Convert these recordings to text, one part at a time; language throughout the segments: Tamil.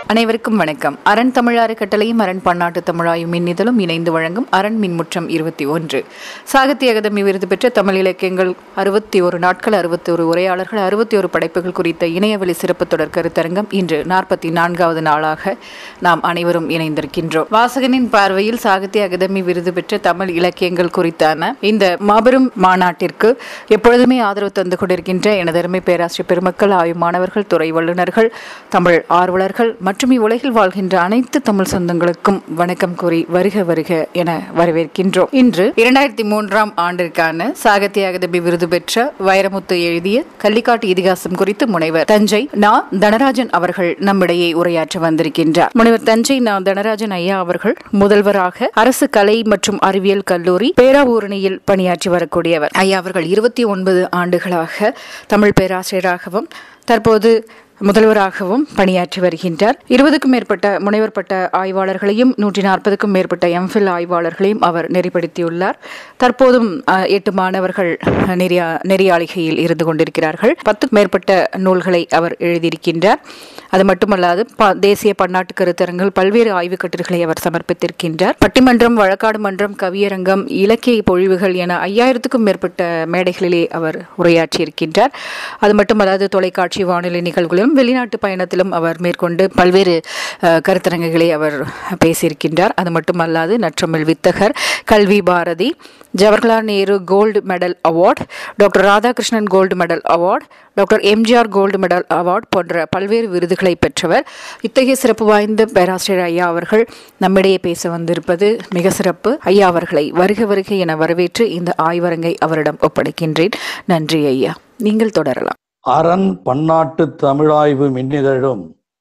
அனைவருக்கும் வணக்கம் அரண் தமிழாறு கட்டளையும் அரண் பன்னாட்டு தமிழாயும் மின்னிதழும் இணைந்து வழங்கும் அரண் மின்முற்றம் இருபத்தி ஒன்று சாகித்ய அகாதமி விருது பெற்ற தமிழ் இலக்கியங்கள் அறுபத்தி ஒரு நாட்கள் அறுபத்தி ஒரு உரையாளர்கள் அறுபத்தி ஒரு படைப்புகள் குறித்த இணையவழி சிறப்பு தொடர் கருத்தரங்கம் இன்று நாற்பத்தி நான்காவது நாளாக நாம் அனைவரும் இணைந்திருக்கின்றோம் வாசகனின் பார்வையில் சாகித்ய அகாதமி விருது பெற்ற தமிழ் இலக்கியங்கள் குறித்தான இந்த மாபெரும் மாநாட்டிற்கு எப்பொழுதுமே ஆதரவு தந்து கொண்டிருக்கின்ற எனது அருமை பேராசிரியர் பெருமக்கள் ஆய்வு மாணவர்கள் துறை வல்லுநர்கள் தமிழ் ஆர்வலர்கள் மற்றும் இவ்வுலகில் வாழ்கின்ற அனைத்து தமிழ் சொந்தங்களுக்கும் வணக்கம் கூறி வருக வருக என வரவேற்கின்றோம் இன்று இரண்டாயிரத்தி மூன்றாம் ஆண்டிற்கான சாகித்ய அகாதமி விருது பெற்ற வைரமுத்து எழுதிய கள்ளிக்காட்டு இதிகாசம் குறித்து முனைவர் தஞ்சை நா தனராஜன் அவர்கள் நம்மிடையே உரையாற்ற வந்திருக்கின்றார் முனைவர் தஞ்சை நா தனராஜன் ஐயா அவர்கள் முதல்வராக அரசு கலை மற்றும் அறிவியல் கல்லூரி பேராவூரணியில் பணியாற்றி வரக்கூடியவர் ஐயா அவர்கள் இருபத்தி ஒன்பது ஆண்டுகளாக தமிழ் பேராசிரியராகவும் தற்போது முதல்வராகவும் பணியாற்றி வருகின்றார் இருபதுக்கும் மேற்பட்ட முனைவர் பட்ட ஆய்வாளர்களையும் நூற்றி நாற்பதுக்கும் மேற்பட்ட எம்ஃபில் ஆய்வாளர்களையும் அவர் நெறிப்படுத்தியுள்ளார் தற்போதும் அஹ், எட்டு மாணவர்கள் நெறியா நெறியாளிகையில் இருந்து கொண்டிருக்கிறார்கள் பத்துக்கும் மேற்பட்ட நூல்களை அவர் எழுதியிருக்கின்றார் அது மட்டுமல்லாது ப- தேசிய பன்னாட்டு கருத்தரங்கள் பல்வேறு ஆய்வுக் கட்டுரைகளை அவர் சமர்ப்பித்திருக்கின்றார் பட்டிமன்றம் வழக்காடு மன்றம் கவியரங்கம் இலக்கிய பொழிவுகள் என ஐயாயிரத்துக்கும் மேற்பட்ட மேடைகளிலே அவர் உரையாற்றியிருக்கின்றார் அது மட்டுமல்லாது தொலைக்காட்சி வானொலி நிகழ்வுகளிலும் வெளிநாட்டு பயணத்திலும் அவர் மேற்கொண்டு பல்வேறு அஹ், கருத்தரங்குகளை அவர் பேசியிருக்கின்றார் அது மட்டுமல்லாது நற்றமிழ் வித்தகர் கல்வி Bharathi Jawaharlal Nehru gold medal award doctor Radhakrishnan gold medal award doctor MGR gold medal award போன்ற பல்வேறு விருதுகளை பெற்றவர் இத்தகைய சிறப்பு வாய்ந்த பேராசிரியர் ஐயா அவர்கள் நம்மிடையே பேச வந்திருப்பது மிக சிறப்பு ஐயா அவர்களை வருக வருக என வரவேற்று இந்த ஆய்வரங்கை அவரிடம் ஒப்படைக்கின்றேன் நன்றி ஐயா நீங்கள் தொடரலாம் அரண் பன்னாட்டு தமிழாய்வு மின்னிதழும்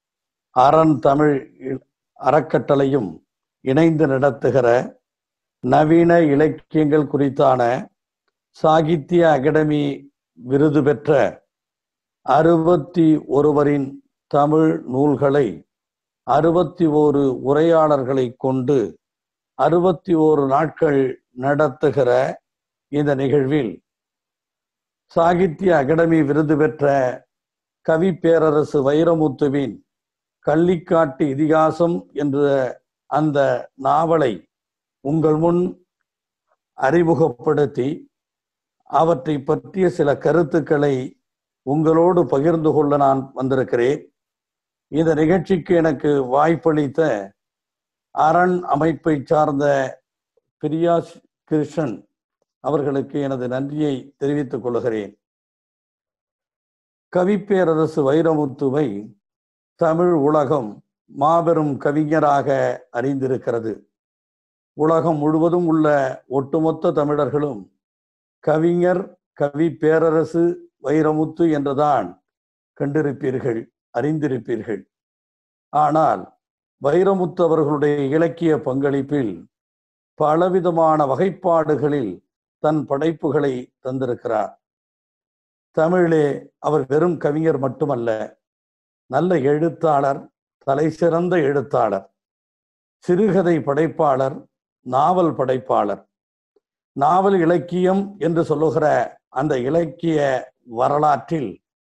அரண் தமிழ் இ- அறக்கட்டளையும் இணைந்து நடத்துகிற நவீன இலக்கியங்கள் குறித்தான சாகித்ய அகாடமி விருது பெற்ற அறுபத்தி ஒருவரின் தமிழ் நூல்களை அறுபத்தி ஓரு உரையாளர்களை கொண்டு அறுபத்தி ஓரு நாட்கள் நடத்துகிற இந்த நிகழ்வில் சாகித்ய அகாடமி விருது பெற்ற கவி பேரரசு வைரமுத்துவின் கள்ளிக்காட்டு இதிகாசம் என்ற அந்த நாவலை உங்கள் முன் அறிமுகப்படுத்தி அவற்றை பற்றிய சில கருத்துக்களை உங்களோடு பகிர்ந்து கொள்ள நான் வந்திருக்கிறேன் இந்த நிகழ்ச்சிக்கு எனக்கு வாய்ப்பளித்த அரண் அமைப்பை சார்ந்த பிரியா கிருஷ்ணன் அவர்களுக்கு எனது நன்றியை தெரிவித்துக் கொள்கிறேன் கவிப்பேரரசு வைரமுத்துவை தமிழ் உலகம் மாபெரும் கவிஞராக அறிந்திருக்கிறது உலகம் முழுவதும் உள்ள ஒட்டுமொத்த தமிழர்களும் கவிஞர் கவி பேரரசு வைரமுத்து என்றுதான் கண்டிருப்பீர்கள் அறிந்திருப்பீர்கள் ஆனால் வைரமுத்து அவர்களுடைய இலக்கிய பங்களிப்பில் பலவிதமான வகைப்பாடுகளில் தன் படைப்புகளை தந்திருக்கிறார் தமிழிலே அவர் வெறும் கவிஞர் மட்டுமல்ல நல்ல எழுத்தாளர் தலைசிறந்த எழுத்தாளர் சிறுகதை படைப்பாளர் நாவல் படைப்பாளர் நாவல் இலக்கியம் என்று சொல்லுகிற அந்த இலக்கிய வரலாற்றில்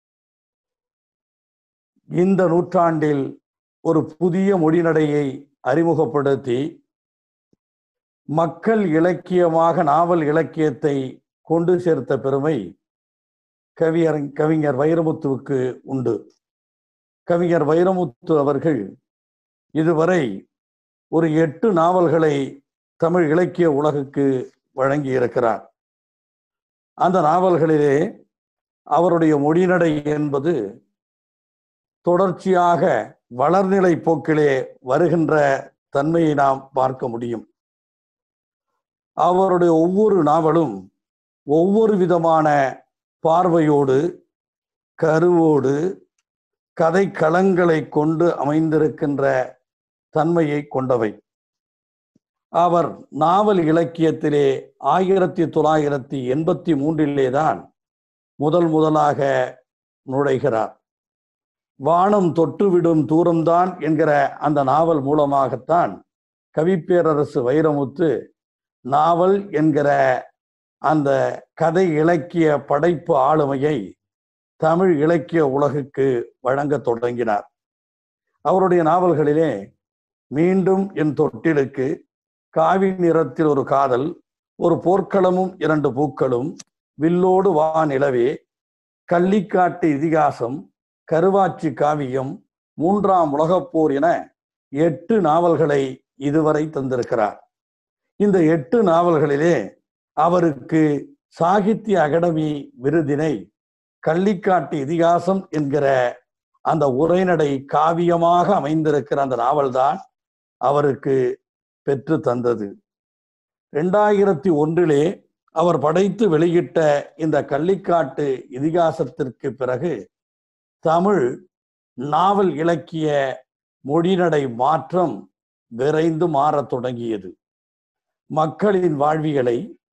இந்த நூற்றாண்டில் ஒரு புதிய மொழிநடையை அறிமுகப்படுத்தி மக்கள் இலக்கியமாக நாவல் இலக்கியத்தை கொண்டு சேர்த்த பெருமை கவியர் கவிஞர் வைரமுத்துவுக்கு உண்டு கவிஞர் வைரமுத்து அவர்கள் இதுவரை ஒரு எட்டு நாவல்களை தமிழ் இலக்கிய உலகுக்கு வழங்கி இருக்கிறார் அந்த நாவல்களிலே அவருடைய மொழிநடை என்பது தொடர்ச்சியாக வளர்நிலை போக்கிலே வருகின்ற தன்மையை நாம் பார்க்க முடியும் அவருடைய ஒவ்வொரு நாவலும் ஒவ்வொரு விதமான பார்வையோடு கருவோடு கதை களங்களை கொண்டு அமைந்திருக்கின்ற தன்மையை கொண்டவை அவர் நாவல் இலக்கியத்திலே ஆயிரத்தி தொள்ளாயிரத்தி எண்பத்தி மூன்றிலே தான் முதல் முதலாக நுழைகிறார் வானம் தொட்டுவிடும் தூரம்தான் என்கிற அந்த நாவல் மூலமாகத்தான் கவிப்பேரரசு வைரமுத்து நாவல் என்கிற அந்த கதை இலக்கிய படைப்பு ஆளுமையை தமிழ் இலக்கிய உலகுக்கு வழங்கத் தொடங்கினார் அவருடைய நாவல்களிலே மீண்டும் என் தொட்டிலுக்கு காவி நிறத்தில் ஒரு காதல் ஒரு போர்க்களமும் இரண்டு பூக்களும் வில்லோடு வா நிலவே கள்ளிக்காட்டு இதிகாசம் கருவாச்சி காவியம் மூன்றாம் உலகப் போர் என எட்டு நாவல்களை இதுவரை தந்திருக்கிறார் இந்த எட்டு நாவல்களிலே அவருக்கு சாகித்ய அகாடமி விருதினை கள்ளிக்காட்டு இதிகாசம் என்கிற அந்த உரைநடை காவியமாக அமைந்திருக்கிற அந்த நாவல்தான் அவருக்கு பெற்று தந்தது ரெண்டாயிரத்தி ஒன்றிலே அவர் படைத்து வெளியிட்ட இந்த கள்ளிக்காட்டு இதிகாசத்திற்கு பிறகு தமிழ் நாவல் இலக்கிய மொழிநடை மாற்றம் விரைந்து மாறத் தொடங்கியது மக்களின் வாழ்வியலை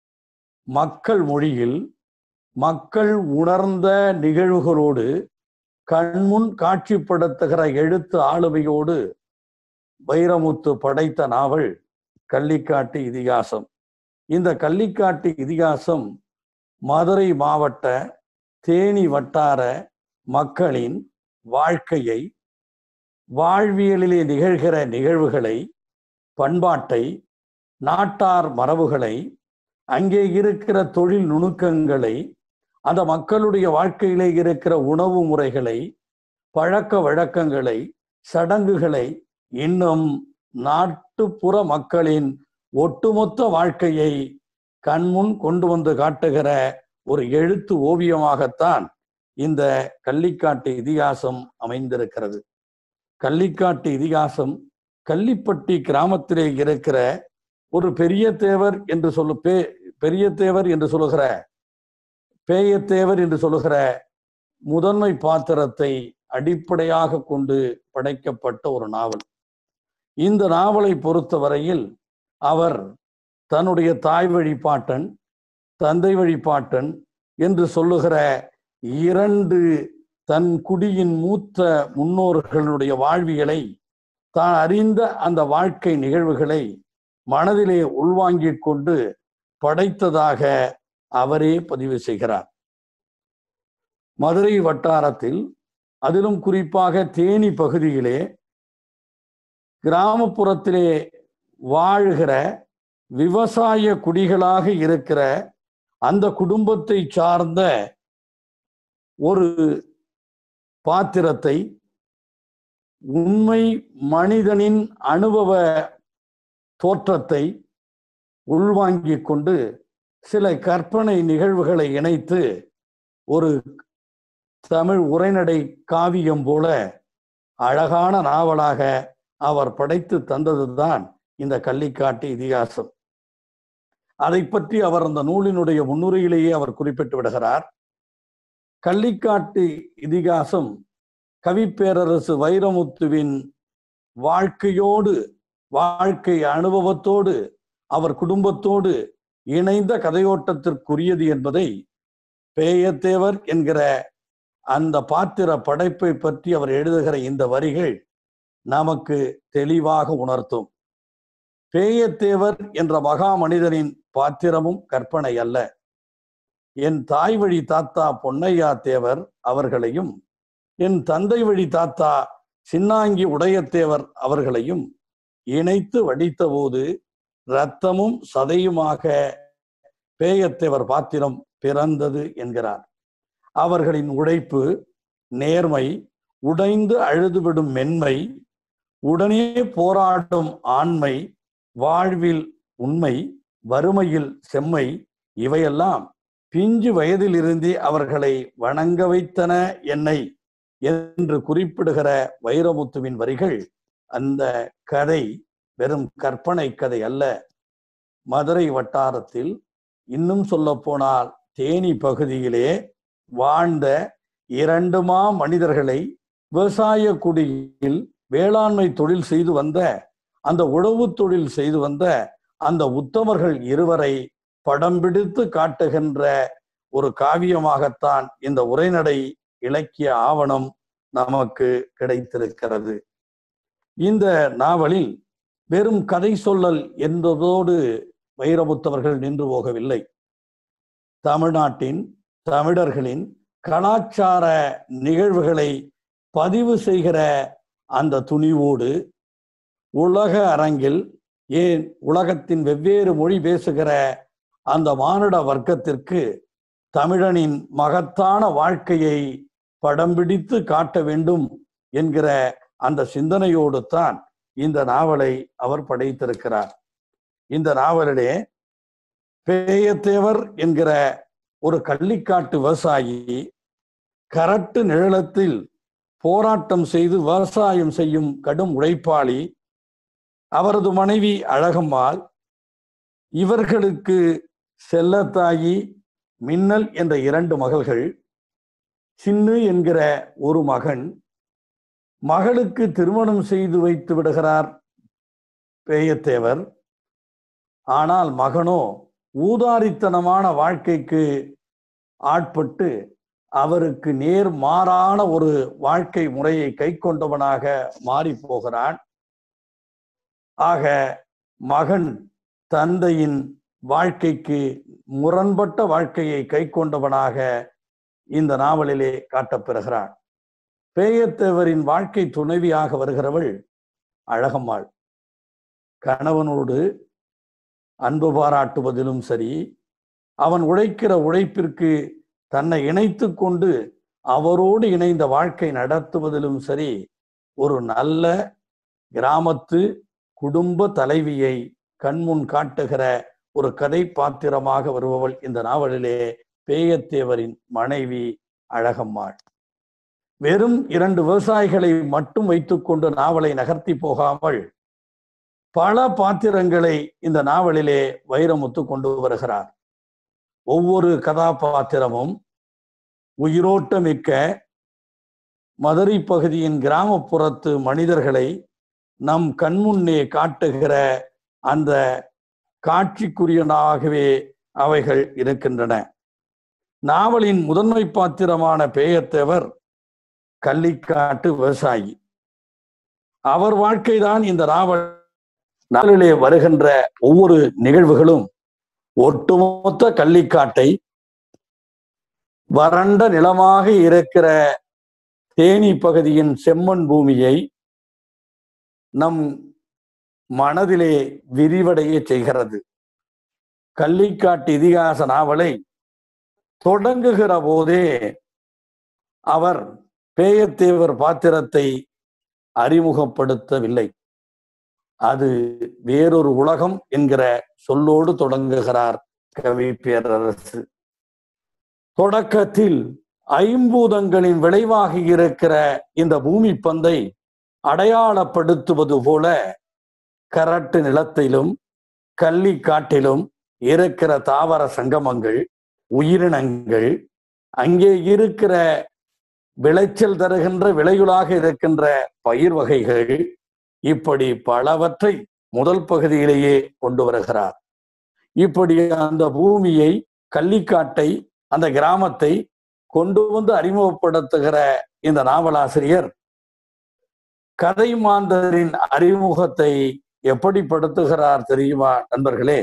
மக்கள் மொழியில் மக்கள் உணர்ந்த நிகழ்வுகளோடு கண்முன் காட்சிப்படுத்துகிற எழுத்து ஆளுமையோடு வைரமுத்து படைத்த நாவல் கள்ளிக்காட்டு இதிகாசம் இந்த கள்ளிக்காட்டு இதிகாசம் மதுரை மாவட்ட தேனி வட்டார மக்களின் வாழ்க்கையை வாழ்வியலிலே நிகழ்கிற நிகழ்வுகளை பண்பாட்டை நாட்டார் மரபுகளை அங்கே இருக்கிற தொழில் நுணுக்கங்களை அந்த மக்களுடைய வாழ்க்கையிலே இருக்கிற உணவு முறைகளை பழக்க வழக்கங்களை சடங்குகளை இன்னும் நாட்டுப்புற மக்களின் ஒட்டுமொத்த வாழ்க்கையை கண்முன் கொண்டு வந்து காட்டுகிற ஒரு எழுத்து ஓவியமாகத்தான் இந்த கள்ளிக்காட்டு இதிகாசம் அமைந்திருக்கிறது கள்ளிக்காட்டு இதிகாசம் கள்ளிப்பட்டி கிராமத்திலே இருக்கிற ஒரு பெரிய தேவர் என்று சொல்லு பே பெரிய தேவர் என்று சொல்லுகிற பேயத்தேவர் என்று சொல்லுகிற முதன்மை பாத்திரத்தை அடிப்படையாக கொண்டு படைக்கப்பட்ட ஒரு நாவல் இந்த நாவலை பொறுத்தவரையில் அவர் தன்னுடைய தாய் வழிபாட்டன் தந்தை வழிபாட்டன் என்று சொல்லுகிற இரண்டு தன் குடியின் மூத்த முன்னோர்களுடைய வாழ்வியலை தான் அறிந்த அந்த வாழ்க்கை நிகழ்வுகளை மனதிலே உள்வாங்கிக் கொண்டு படைத்ததாக அவரே பதிவு செய்கிறார் மதுரை வட்டாரத்தில் அதிலும் குறிப்பாக தேனி பகுதியிலே கிராமப்புறத்திலே வாழ்கிற விவசாய குடிகளாக இருக்கிற அந்த குடும்பத்தை சார்ந்த ஒரு பாத்திரத்தை உண்மை மனிதனின் அனுபவ தோற்றத்தை உள்வாங்கிக் கொண்டு சில கற்பனை நிகழ்வுகளை இணைத்து ஒரு தமிழ் உரைநடை காவியம் போல அழகான நாவலாக அவர் படைத்து தந்ததுதான் இந்த கள்ளிக்காட்டு இதிகாசம் அதை பற்றி அவர் அந்த நூலினுடைய முன்னுரையிலேயே அவர் குறிப்பிட்டு விடுகிறார் கள்ளிக்காட்டு இதிகாசம் கவிப்பேரரசு வைரமுத்துவின் வாழ்க்கையோடு வாழ்க்கை அனுபவத்தோடு அவர் குடும்பத்தோடு இணைந்த கதையோட்டத்திற்குரியது என்பதை பேயத்தேவர் என்கிற அந்த பாத்திர படைப்பை பற்றி அவர் எழுதுகிற இந்த வரிகள் நமக்கு தெளிவாக உணர்த்தும் பேயத்தேவர் என்ற மகா மனிதனின் பாத்திரமும் கற்பனை அல்ல என் தாய் வழி தாத்தா பொன்னையா தேவர் அவர்களையும் என் தந்தை வழி தாத்தா சின்னாங்கி உடையத்தேவர் அவர்களையும் இணைத்து வடித்தபோது இரத்தமும் சதையுமாக பேயத்தேவர் பாத்திரம் பிறந்தது என்கிறார் அவர்களின் உழைப்பு நேர்மை உடைந்து அழுதுவிடும் மென்மை உடனே போராடும் ஆண்மை வாழ்வில் உண்மை வறுமையில் செம்மை இவையெல்லாம் பிஞ்சு வயதிலிருந்தே அவர்களை வணங்க வைத்தன என்னை என்று குறிப்பிடுகிற வைரமுத்துவின் வரிகள் அந்த கதை வெறும் கற்பனை கதை அல்ல மதுரை வட்டாரத்தில் இன்னும் சொல்ல போனால் தேனி பகுதியிலே வாழ்ந்த இரண்டுமா மனிதர்களை விவசாய குடியில் வேளாண்மை தொழில் செய்து வந்த அந்த உழவு தொழில் செய்து வந்த அந்த உத்தமர்கள் இருவரை படம் பிடித்து காட்டுகின்ற ஒரு காவியமாகத்தான் இந்த உரைநடை இலக்கிய ஆவணம் நமக்கு கிடைத்திருக்கிறது இந்த நாவலில் வெறும் கதை சொல்லல் என்பதோடு வைரமுத்தவர்கள் நின்று போகவில்லை தமிழ்நாட்டின் தமிழர்களின் கலாச்சார நிகழ்வுகளை பதிவு செய்கிற அந்த துணிவோடு உலக அரங்கில் ஏன் உலகத்தின் வெவ்வேறு மொழி பேசுகிற அந்த மானுட வர்க்கத்திற்கு தமிழனின் மகத்தான வாழ்க்கையை படம் பிடித்து காட்ட வேண்டும் என்கிற அந்த சிந்தனையோடு தான் இந்த நாவலை அவர் படைத்திருக்கிறார் இந்த நாவலிலே பேயத்தேவர் என்கிற ஒரு கள்ளிக்காட்டு விவசாயி கரட்டு நிழலத்தில் போராட்டம் செய்து விவசாயம் செய்யும் கடும் உழைப்பாளி அவரது மனைவி அழகம்மாள் இவர்களுக்கு செல்லத்தாயி மின்னல் என்ற இரண்டு மகள்கள் சின்னு என்கிற ஒரு மகன் மகளுக்கு திருமணம் செய்து வைத்து விடுகிறார் பேயத்தேவர் ஆனால் மகனோ ஊதாரித்தனமான வாழ்க்கைக்கு ஆட்பட்டு அவருக்கு நேர் மாறான ஒரு வாழ்க்கை முறையை கை கொண்டவனாக மாறி போகிறான் ஆக மகன் தந்தையின் வாழ்க்கைக்கு முரண்பட்ட வாழ்க்கையை கை கொண்டவனாக இந்த நாவலிலே காட்டப்பெறுகிறான் பேயத்தேவரின் வாழ்க்கை துணைவியாக வருகிறவள் அழகம்மாள் கணவனோடு அன்பு பாராட்டுவதிலும் சரி அவன் உழைக்கிற உழைப்பிற்கு தன்னை இணைத்து கொண்டு அவரோடு இணைந்த வாழ்க்கை நடத்துவதிலும் சரி ஒரு நல்ல கிராமத்து குடும்ப தலைவியை கண்முன் காட்டுகிற ஒரு கதை பாத்திரமாக வருபவள் இந்த நாவலிலே பேயத்தேவரின் மனைவி அழகம்மாள் வெறும் இரண்டு விவசாயிகளை மட்டும் வைத்துக்கொண்டு நாவலை நகர்த்தி போகாமல் பல பாத்திரங்களை இந்த நாவலிலே வைரமுத்து கொண்டு வருகிறார் ஒவ்வொரு கதாபாத்திரமும் உயிரோட்டமிக்க மதுரை பகுதியின் கிராமப்புறத்து மனிதர்களை நம் கண்முன்னே காட்டுகிற அந்த காட்சிக்குரியனாகவே அவைகள் இருக்கின்றன நாவலின் முதன்மை பாத்திரமான பேயத்தேவர் கள்ளிக்காட்டு விவசாயி அவர் வாழ்க்கைதான் இந்த நாவல் நாளிலே வருகின்ற ஒவ்வொரு நிகழ்வுகளும் ஒட்டுமொத்த கள்ளிக்காட்டை வறண்ட நிலமாக இருக்கிற தேனி பகுதியின் செம்மண் பூமியை நம் மனதிலே விரிவடைய செய்கிறது கள்ளிக்காட்டு இதிகாச நாவலை தொடங்குகிற போதே அவர் பேயத்தேவர் பாத்திரத்தை அறிமுகப்படுத்தவில்லை அது வேறொரு உலகம் என்கிற சொல்லோடு தொடங்குகிறார் கவி பேரரசு தொடக்கத்தில் ஐம்பூதங்களின் விளைவாக இருக்கிற இந்த பூமி பந்தை அடையாளப்படுத்துவது போல கரட்டு நிலத்திலும் கள்ளி காட்டிலும் இருக்கிற தாவர சங்கமங்கள் உயிரினங்கள் அங்கே இருக்கிற விளைச்சல் தருகின்ற விளையுளாக இருக்கின்ற பயிர் வகைகள் இப்படி பலவற்றை முதல் பகுதியிலேயே கொண்டு வருகிறார் இப்படி அந்த பூமியை கள்ளிக்காட்டை அந்த கிராமத்தை கொண்டு வந்து அறிமுகப்படுத்துகிற இந்த நாவலாசிரியர் கதை மாந்தரின் அறிமுகத்தை எப்படி படுத்துகிறார் தெரியுமா நண்பர்களே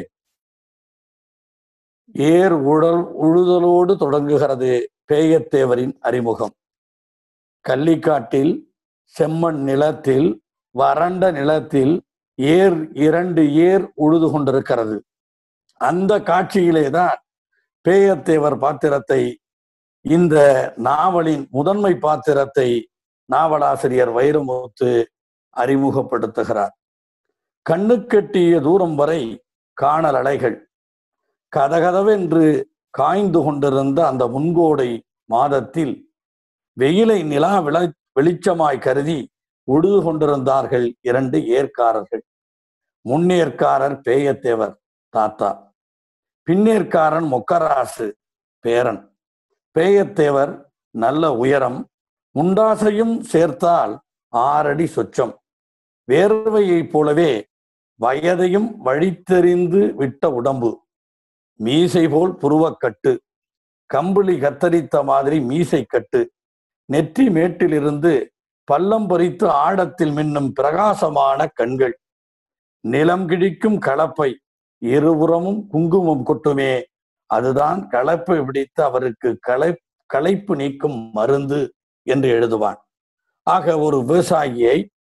ஏர் உடல் உழுதலோடு தொடங்குகிறது பேயத்தேவரின் அறிமுகம் கள்ளிக்காட்டில் செம்மண் நிலத்தில் வறண்ட நிலத்தில் ஏர் இரண்டு ஏர் உழுது கொண்டிருக்கிறது அந்த காட்சியிலே தான் பேயத்தேவர் பாத்திரத்தை இந்த நாவலின் முதன்மை பாத்திரத்தை நாவலாசிரியர் வைரமுத்து அறிமுகப்படுத்துகிறார் கண்ணுக்கெட்டிய தூரம் வரை காணல் அலைகள் கதகதவென்று காய்ந்து கொண்டிருந்த அந்த முன்கோடை மாதத்தில் வெயிலை நிலா விள வெளிச்சமாய் கருதி உழுது கொண்டிருந்தார்கள் இரண்டு ஏற்காரர்கள் முன்னேற்காரர் பேயத்தேவர் தாத்தா பின்னேற்காரன் மொக்கராசு பேரன் பேயத்தேவர் நல்ல உயரம் முண்டாசையும் சேர்த்தால் ஆறடி சொச்சம் வேர்வையைப் போலவே வயதையும் வழித்தெறிந்து விட்ட உடம்பு மீசை போல் புருவக்கட்டு கம்பளி கத்தரித்த மாதிரி மீசை கட்டு நெற்றி மேட்டிலிருந்து பள்ளம் பறித்து ஆழத்தில் மின்னும் பிரகாசமான கண்கள் நிலம் கிழிக்கும் கலப்பை இருபுறமும் குங்குமம் கொட்டுமே அதுதான் கலப்பை பிடித்து அவருக்கு களை களைப்பு நீக்கும் மருந்து என்று எழுதுவான் ஆக ஒரு விவசாயியை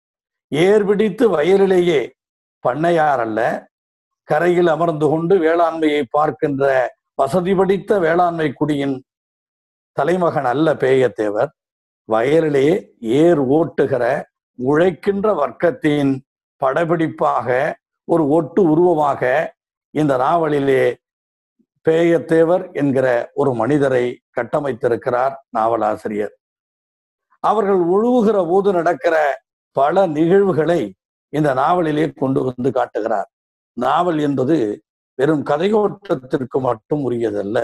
ஏர் பிடித்து வயலிலேயே பண்ணையார் அல்ல கரையில் அமர்ந்து கொண்டு வேளாண்மையை பார்க்கின்ற வசதி படித்த வேளாண்மை குடியின் தலைமகன் அல்ல பேயத்தேவர் வயலிலே ஏர் ஓட்டுகிற உழைக்கின்ற வர்க்கத்தின் படபிடிப்பாக ஒரு ஒட்டு உருவமாக இந்த நாவலிலே பேயத்தேவர் என்கிற ஒரு மனிதரை கட்டமைத்திருக்கிறார் நாவலாசிரியர் அவர்கள் ஒழுகுகிற போது நடக்கிற பல நிகழ்வுகளை இந்த நாவலிலே கொண்டு வந்து காட்டுகிறார் நாவல் என்பது வெறும் கதையோட்டத்திற்கு மட்டும் உரியதல்ல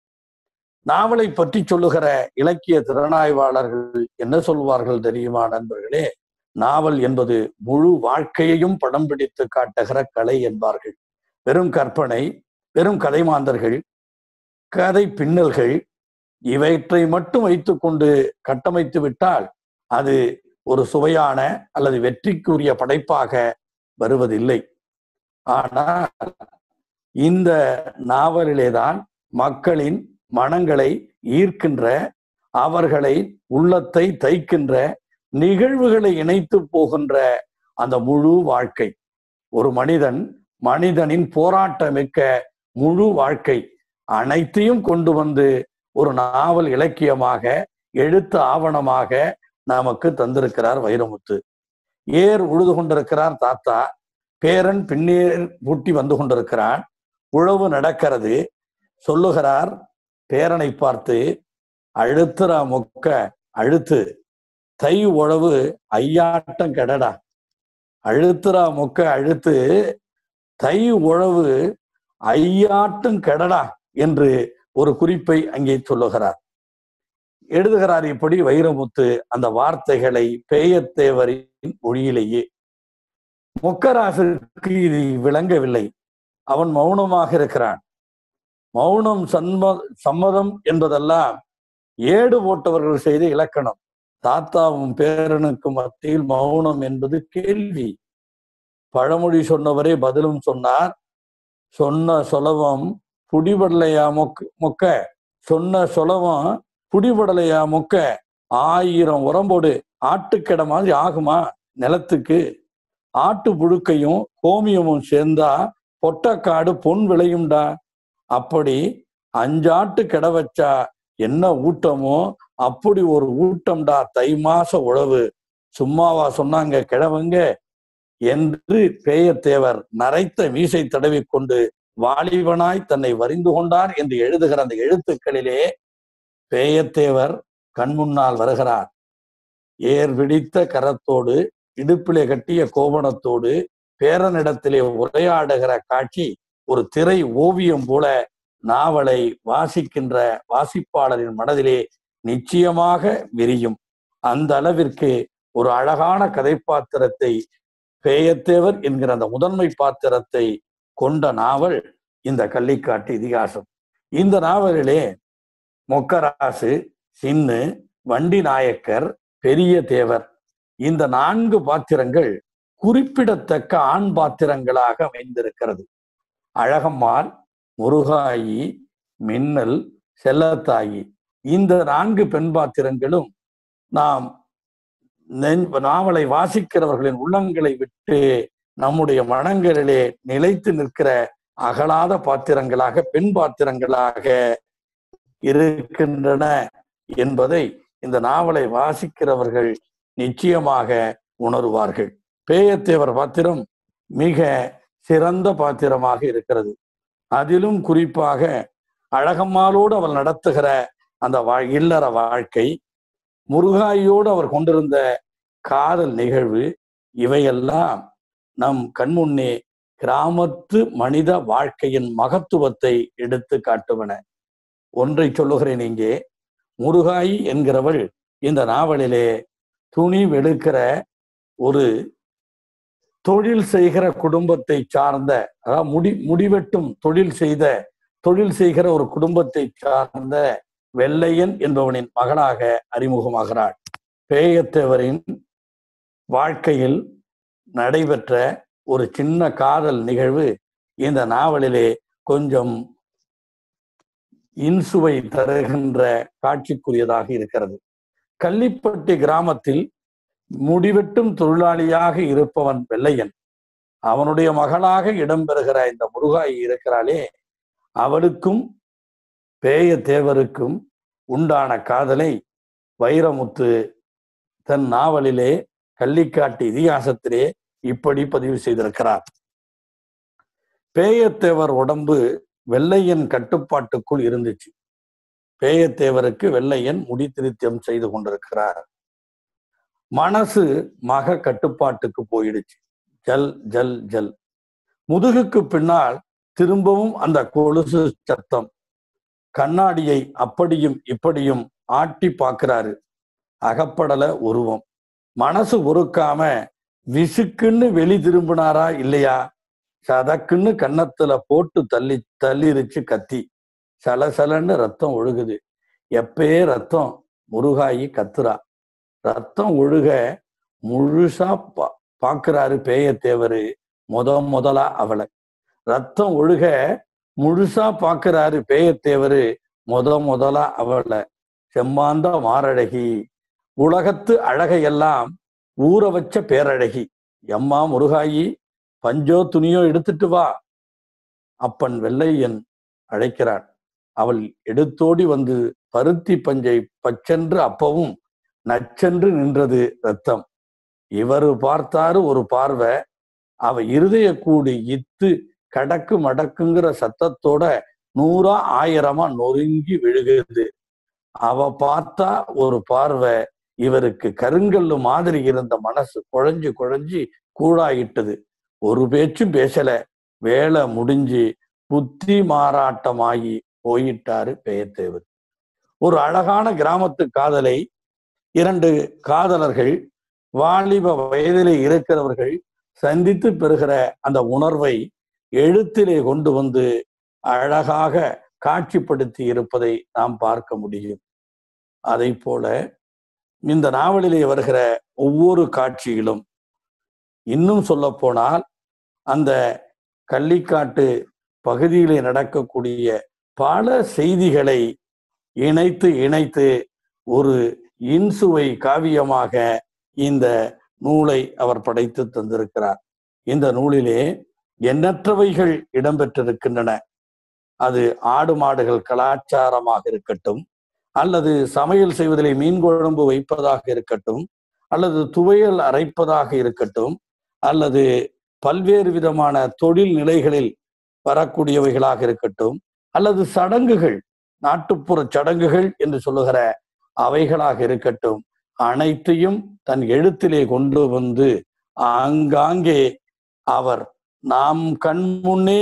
நாவலை பற்றி சொல்லுகிற இலக்கிய திறனாய்வாளர்கள் என்ன சொல்வார்கள் தெரியுமா நண்பர்களே நாவல் என்பது முழு வாழ்க்கையையும் படம் பிடித்து காட்டுகிற கலை என்பார்கள் வெறும் கற்பனை வெறும் கதை மாந்தர்கள் கதை பின்னல்கள் இவற்றை மட்டும் வைத்துக்கொண்டு கட்டமைத்து விட்டால் அது ஒரு சுவையான அல்லது வெற்றிக்குரிய படைப்பாக வருவதில்லை ஆனால் இந்த நாவலிலேதான் மக்களின் மனங்களை ஈர்க்கின்ற அவர்களை உள்ளத்தை தைக்கின்ற நிகழ்வுகளை இணைத்து போகின்ற அந்த முழு வாழ்க்கை ஒரு மனிதன் மனிதனின் போராட்டமிக்க முழு வாழ்க்கை அனைத்தையும் கொண்டு வந்து ஒரு நாவல் இலக்கியமாக எழுத்து ஆவணமாக நமக்கு தந்திருக்கிறார் வைரமுத்து ஏர் உழுது கொண்டிருக்கிறார் தாத்தா பேரன் பின்னேர் பூட்டி வந்து கொண்டிருக்கிறான் உழவு நடக்கிறது சொல்லுகிறார் பேரனை பார்த்து அழுத்துறா மொக்க அழுத்து தை உழவு ஐயாட்டம் கெடடா அழுத்துறா மொக்க அழுத்து தை உழவு ஐயாட்டும் கெடடா என்று ஒரு குறிப்பை அங்கே சொல்லுகிறார் எழுதுகிறார் இப்படி வைரமுத்து அந்த வார்த்தைகளை பேயத்தேவரின் மொழியிலேயே மொக்கராசுக்கு இது விளங்கவில்லை அவன் மௌனமாக இருக்கிறான் மௌனம் சன்ம சம்மதம் என்பதெல்லாம் ஏடு போட்டவர்கள் செய்த இலக்கணம் தாத்தாவும் பேரனுக்கும் மத்தியில் மௌனம் என்பது கேள்வி பழமொழி சொன்னவரே பதிலும் சொன்னார் சொன்ன சொலவம் புடிபடலையா மொக்க மொக்க சொன்ன சொலவம் புடிபடலையா மொக்க ஆயிரம் உரம்போடு ஆட்டுக்கடை மாதிரி ஆகுமா நிலத்துக்கு ஆட்டு புழுக்கையும் கோமியமும் சேர்ந்தா பொட்டக்காடு பொன் விளையும்டா அப்படி அஞ்சாட்டு கிட வச்சா என்ன ஊட்டமோ அப்படி ஒரு ஊட்டம்டா தை மாச உழவு சும்மாவா சொன்னாங்க கிழவங்க என்று பேயத்தேவர் நரைத்த மீசை தடவி கொண்டு வாலிபனாய் தன்னை வரிந்து கொண்டார் என்று எழுதுகிற அந்த எழுத்துக்களிலே பேயத்தேவர் கண்முன்னால் வருகிறார் ஏர் பிடித்த கரத்தோடு இடுப்பிலே கட்டிய கோவணத்தோடு பேரனிடத்திலே உரையாடுகிற காட்சி ஒரு திரை ஓவியம் போல நாவலை வாசிக்கின்ற வாசிப்பாளரின் மனதிலே நிச்சயமாக விரியும் அந்த அளவிற்கு ஒரு அழகான கதைப்பாத்திரத்தை பேயத்தேவர் என்கிற அந்த முதன்மை பாத்திரத்தை கொண்ட நாவல் இந்த கள்ளிக்காட்டு இதிகாசம் இந்த நாவலிலே மொக்கராசு சின்னு வண்டி நாயக்கர் பெரிய தேவர் இந்த நான்கு பாத்திரங்கள் குறிப்பிடத்தக்க ஆண் பாத்திரங்களாக அமைந்திருக்கிறது அழகம்மாள் முருகாயி மின்னல் செல்லத்தாயி இந்த நான்கு பெண் பாத்திரங்களும் நாம் நாவலை வாசிக்கிறவர்களின் உள்ளங்களை விட்டு நம்முடைய மனங்களிலே நிலைத்து நிற்கிற அகலாத பாத்திரங்களாக பெண் பாத்திரங்களாக இருக்கின்றன என்பதை இந்த நாவலை வாசிக்கிறவர்கள் நிச்சயமாக உணருவார்கள் பேயத்தேவர் பாத்திரம் மிக சிறந்த பாத்திரமாக இருக்கிறது அதிலும் குறிப்பாக அழகம்மாளோடு அவள் நடத்துகிற அந்த வா இல்லற வாழ்க்கை முருகாயோடு அவர் கொண்டிருந்த காதல் நிகழ்வு இவையெல்லாம் நம் கண்முன்னே கிராமத்து மனித வாழ்க்கையின் மகத்துவத்தை எடுத்து காட்டுவன ஒன்றை சொல்லுகிறேன் இங்கே முருகாய் என்கிறவள் இந்த நாவலிலே துணி வெளுக்கிற ஒரு தொழில் செய்கிற குடும்பத்தை சார்ந்த அதாவது முடி முடிவெட்டும் தொழில் செய்த தொழில் செய்கிற ஒரு குடும்பத்தை சார்ந்த வெள்ளையன் என்பவனின் மகனாக அறிமுகமாகிறாள் பேயத்தேவரின் வாழ்க்கையில் நடைபெற்ற ஒரு சின்ன காதல் நிகழ்வு இந்த நாவலிலே கொஞ்சம் இன்சுவை தருகின்ற காட்சிக்குரியதாக இருக்கிறது கள்ளிப்பட்டி கிராமத்தில் முடிவெட்டும் தொழிலாளியாக இருப்பவன் வெள்ளையன் அவனுடைய மகளாக இடம்பெறுகிற இந்த முருகாயி இருக்கிறாளே அவளுக்கும் பேய தேவருக்கும் உண்டான காதலை வைரமுத்து தன் நாவலிலே கள்ளிக்காட்டு இதிகாசத்திலே இப்படி பதிவு செய்திருக்கிறார் பேயத்தேவர் உடம்பு வெள்ளையன் கட்டுப்பாட்டுக்குள் இருந்துச்சு பேயத்தேவருக்கு வெள்ளையன் முடி திருத்தம் செய்து கொண்டிருக்கிறார் மனசு மக கட்டுப்பாட்டுக்கு போயிடுச்சு ஜல் ஜல் ஜல் முதுகுக்கு பின்னால் திரும்பவும் அந்த கொலுசு சத்தம் கண்ணாடியை அப்படியும் இப்படியும் ஆட்டி பார்க்கிறாரு அகப்படல உருவம் மனசு உருக்காம விசுக்குன்னு வெளி திரும்பினாரா இல்லையா சதக்குன்னு கன்னத்துல போட்டு தள்ளி தள்ளிருச்சு கத்தி சலசலன்னு ரத்தம் ஒழுகுது எப்பயே ரத்தம் முருகாயி கத்துறா ரத்தம் ஒழுக முழுசா பா பாக்குறாரு பேயத்தேவரு முத முதலா அவளை ரத்தம் ஒழுக முழுசா பாக்குறாரு பேயத்தேவரு முத முதலா அவளை செம்மாந்த மாரழகி உலகத்து அழகையெல்லாம் ஊற வச்ச பேரழகி எம்மா முருகாயி பஞ்சோ துணியோ எடுத்துட்டு வா அப்பன் வெள்ளையன் அழைக்கிறான் அவள் எடுத்தோடி வந்து பருத்தி பஞ்சை பச்சென்று அப்பவும் நச்சென்று நின்றது ரத்தம் இவரு பார்த்தாரு ஒரு பார்வை அவ இருதய கூடி இத்து கடக்கு மடக்குங்கிற சத்தத்தோட நூறா ஆயிரமா நொறுங்கி விழுகுது அவ பார்த்தா ஒரு பார்வை இவருக்கு கருங்கல்லு மாதிரி இருந்த மனசு குழஞ்சு குழஞ்சி கூழாயிட்டது ஒரு பேச்சும் பேசல வேலை முடிஞ்சு புத்தி மாறாட்டமாகி போயிட்டாரு பெயர்த்தேவர் ஒரு அழகான கிராமத்து காதலை இரண்டு காதலர்கள் வாலிப வயதிலே இருக்கிறவர்கள் சந்தித்து பெறுகிற அந்த உணர்வை எழுத்திலே கொண்டு வந்து அழகாக காட்சிப்படுத்தி இருப்பதை நாம் பார்க்க முடியும் அதை போல இந்த நாவலிலே வருகிற ஒவ்வொரு காட்சியிலும் இன்னும் சொல்ல போனால் அந்த கள்ளிக்காட்டு பகுதியிலே நடக்கக்கூடிய பல செய்திகளை இணைத்து இணைத்து ஒரு இன்சுவை காவியமாக இந்த நூலை அவர் படைத்து தந்திருக்கிறார் இந்த நூலிலே எண்ணற்றவைகள் இடம்பெற்றிருக்கின்றன அது ஆடு மாடுகள் கலாச்சாரமாக இருக்கட்டும் அல்லது சமையல் செய்வதிலே மீன் குழம்பு வைப்பதாக இருக்கட்டும் அல்லது துவையல் அரைப்பதாக இருக்கட்டும் அல்லது பல்வேறு விதமான தொழில் நிலைகளில் வரக்கூடியவைகளாக இருக்கட்டும் அல்லது சடங்குகள் நாட்டுப்புற சடங்குகள் என்று சொல்லுகிற அவைகளாக இருக்கட்டும் அனைத்தையும் தன் எழுத்திலே கொண்டு வந்து ஆங்காங்கே அவர் நாம் கண்முன்னே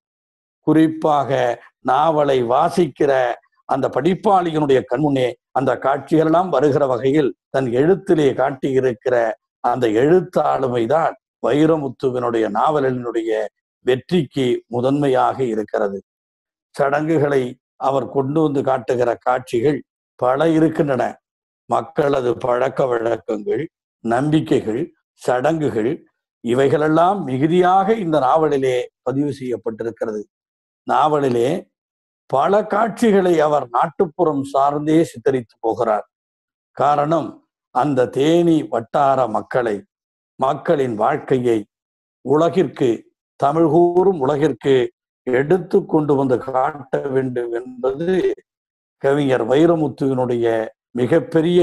குறிப்பாக நாவலை வாசிக்கிற அந்த படிப்பாளியினுடைய கண்முன்னே அந்த காட்சிகளெல்லாம் வருகிற வகையில் தன் எழுத்திலே காட்டியிருக்கிற அந்த எழுத்தாளுமைதான் வைரமுத்துவினுடைய நாவலினுடைய வெற்றிக்கு முதன்மையாக இருக்கிறது சடங்குகளை அவர் கொண்டு வந்து காட்டுகிற காட்சிகள் பல இருக்கின்றன மக்களது பழக்க வழக்கங்கள் நம்பிக்கைகள் சடங்குகள் இவைகளெல்லாம் மிகுதியாக இந்த நாவலிலே பதிவு செய்யப்பட்டிருக்கிறது நாவலிலே பல காட்சிகளை அவர் நாட்டுப்புறம் சார்ந்தே சித்தரித்து போகிறார் காரணம் அந்த தேனி வட்டார மக்களை மக்களின் வாழ்க்கையை உலகிற்கு தமிழ் கூறும் உலகிற்கு எடுத்து கொண்டு வந்து காட்ட வேண்டும் என்பது கவிஞர் வைரமுத்துவினுடைய மிகப்பெரிய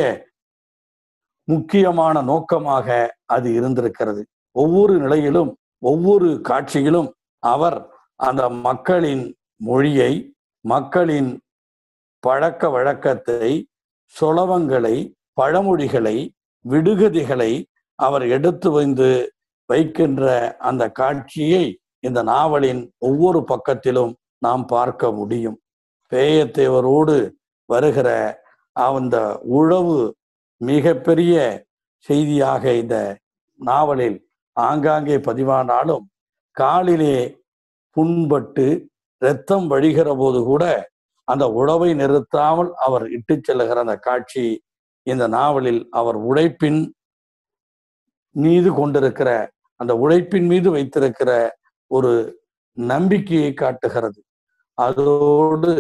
முக்கியமான நோக்கமாக அது இருந்திருக்கிறது ஒவ்வொரு நிலையிலும் ஒவ்வொரு காட்சியிலும் அவர் அந்த மக்களின் மொழியை மக்களின் பழக்க வழக்கத்தை சொலவங்களை பழமொழிகளை விடுகதைகளை அவர் எடுத்து வந்து வைக்கின்ற அந்த காட்சியை இந்த நாவலின் ஒவ்வொரு பக்கத்திலும் நாம் பார்க்க முடியும் பேயத்தேவரோடு வருகிற அந்த உழவு மிகப்பெரிய செய்தியாக இந்த நாவலில் ஆங்காங்கே பதிவானாலும் காலிலே புண்பட்டு இரத்தம் வழிகிற போது கூட அந்த உழவை நிறுத்தாமல் அவர் இட்டு செல்லுகிற அந்த காட்சி இந்த நாவலில் அவர் உழைப்பின் மீது கொண்டிருக்கிற அந்த உழைப்பின் மீது வைத்திருக்கிற ஒரு நம்பிக்கையை காட்டுகிறது அதோடு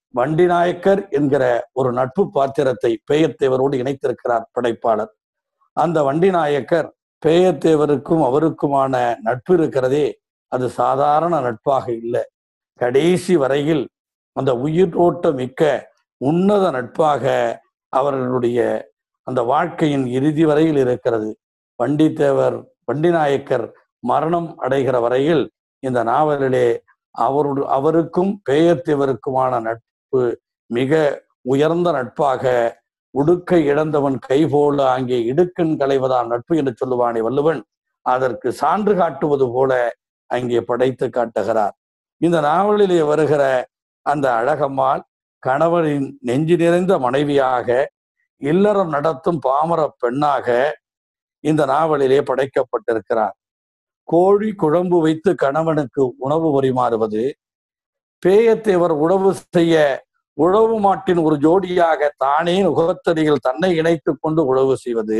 வண்டிநாயக்கர் என்கிற ஒரு நட்பு பாத்திரத்தை பேயத்தேவரோடு இணைத்திருக்கிறார் படைப்பாளர் அந்த வண்டி நாயக்கர் பேயத்தேவருக்கும் அவருக்குமான நட்பு இருக்கிறதே அது சாதாரண நட்பாக இல்லை கடைசி வரையில் அந்த உயிரோட்ட மிக்க உன்னத நட்பாக அவர்களுடைய அந்த வாழ்க்கையின் இறுதி வரையில் இருக்கிறது வண்டித்தேவர் வண்டிநாயக்கர் மரணம் அடைகிற வரையில் இந்த நாவலிலே அவருடைய அவருக்கும் பேயத்தேவருக்குமான நட்பு மிக உயர்ந்த நட்பாக உடுக்கை இழந்தவன் கைபோல அங்கே இடுக்கன் களைவதான் நட்பு என்று சொல்லுவானே வள்ளுவன் அதற்கு சான்று காட்டுவது போல அங்கே படைத்து காட்டுகிறார் இந்த நாவலிலே வருகிற அந்த அழகம்மாள் கணவரின் நெஞ்சு நிறைந்த மனைவியாக இல்லறம் நடத்தும் பாமர பெண்ணாக இந்த நாவலிலே படைக்கப்பட்டிருக்கிறார் கோழி குழம்பு வைத்து கணவனுக்கு உணவு பரிமாறுவது பேயத்தேவர் உழவு செய்ய உழவு மாட்டின் ஒரு ஜோடியாக தானே நுகத்தடியில் தன்னை இணைத்துக் கொண்டு உழவு செய்வது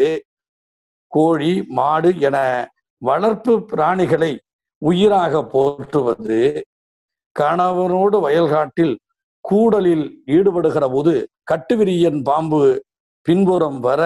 கோழி மாடு என வளர்ப்பு பிராணிகளை உயிராக போற்றுவது கணவனோடு வயல்காட்டில் கூடலில் ஈடுபடுகிற போது கட்டுவிரியன் பாம்பு பின்புறம் வர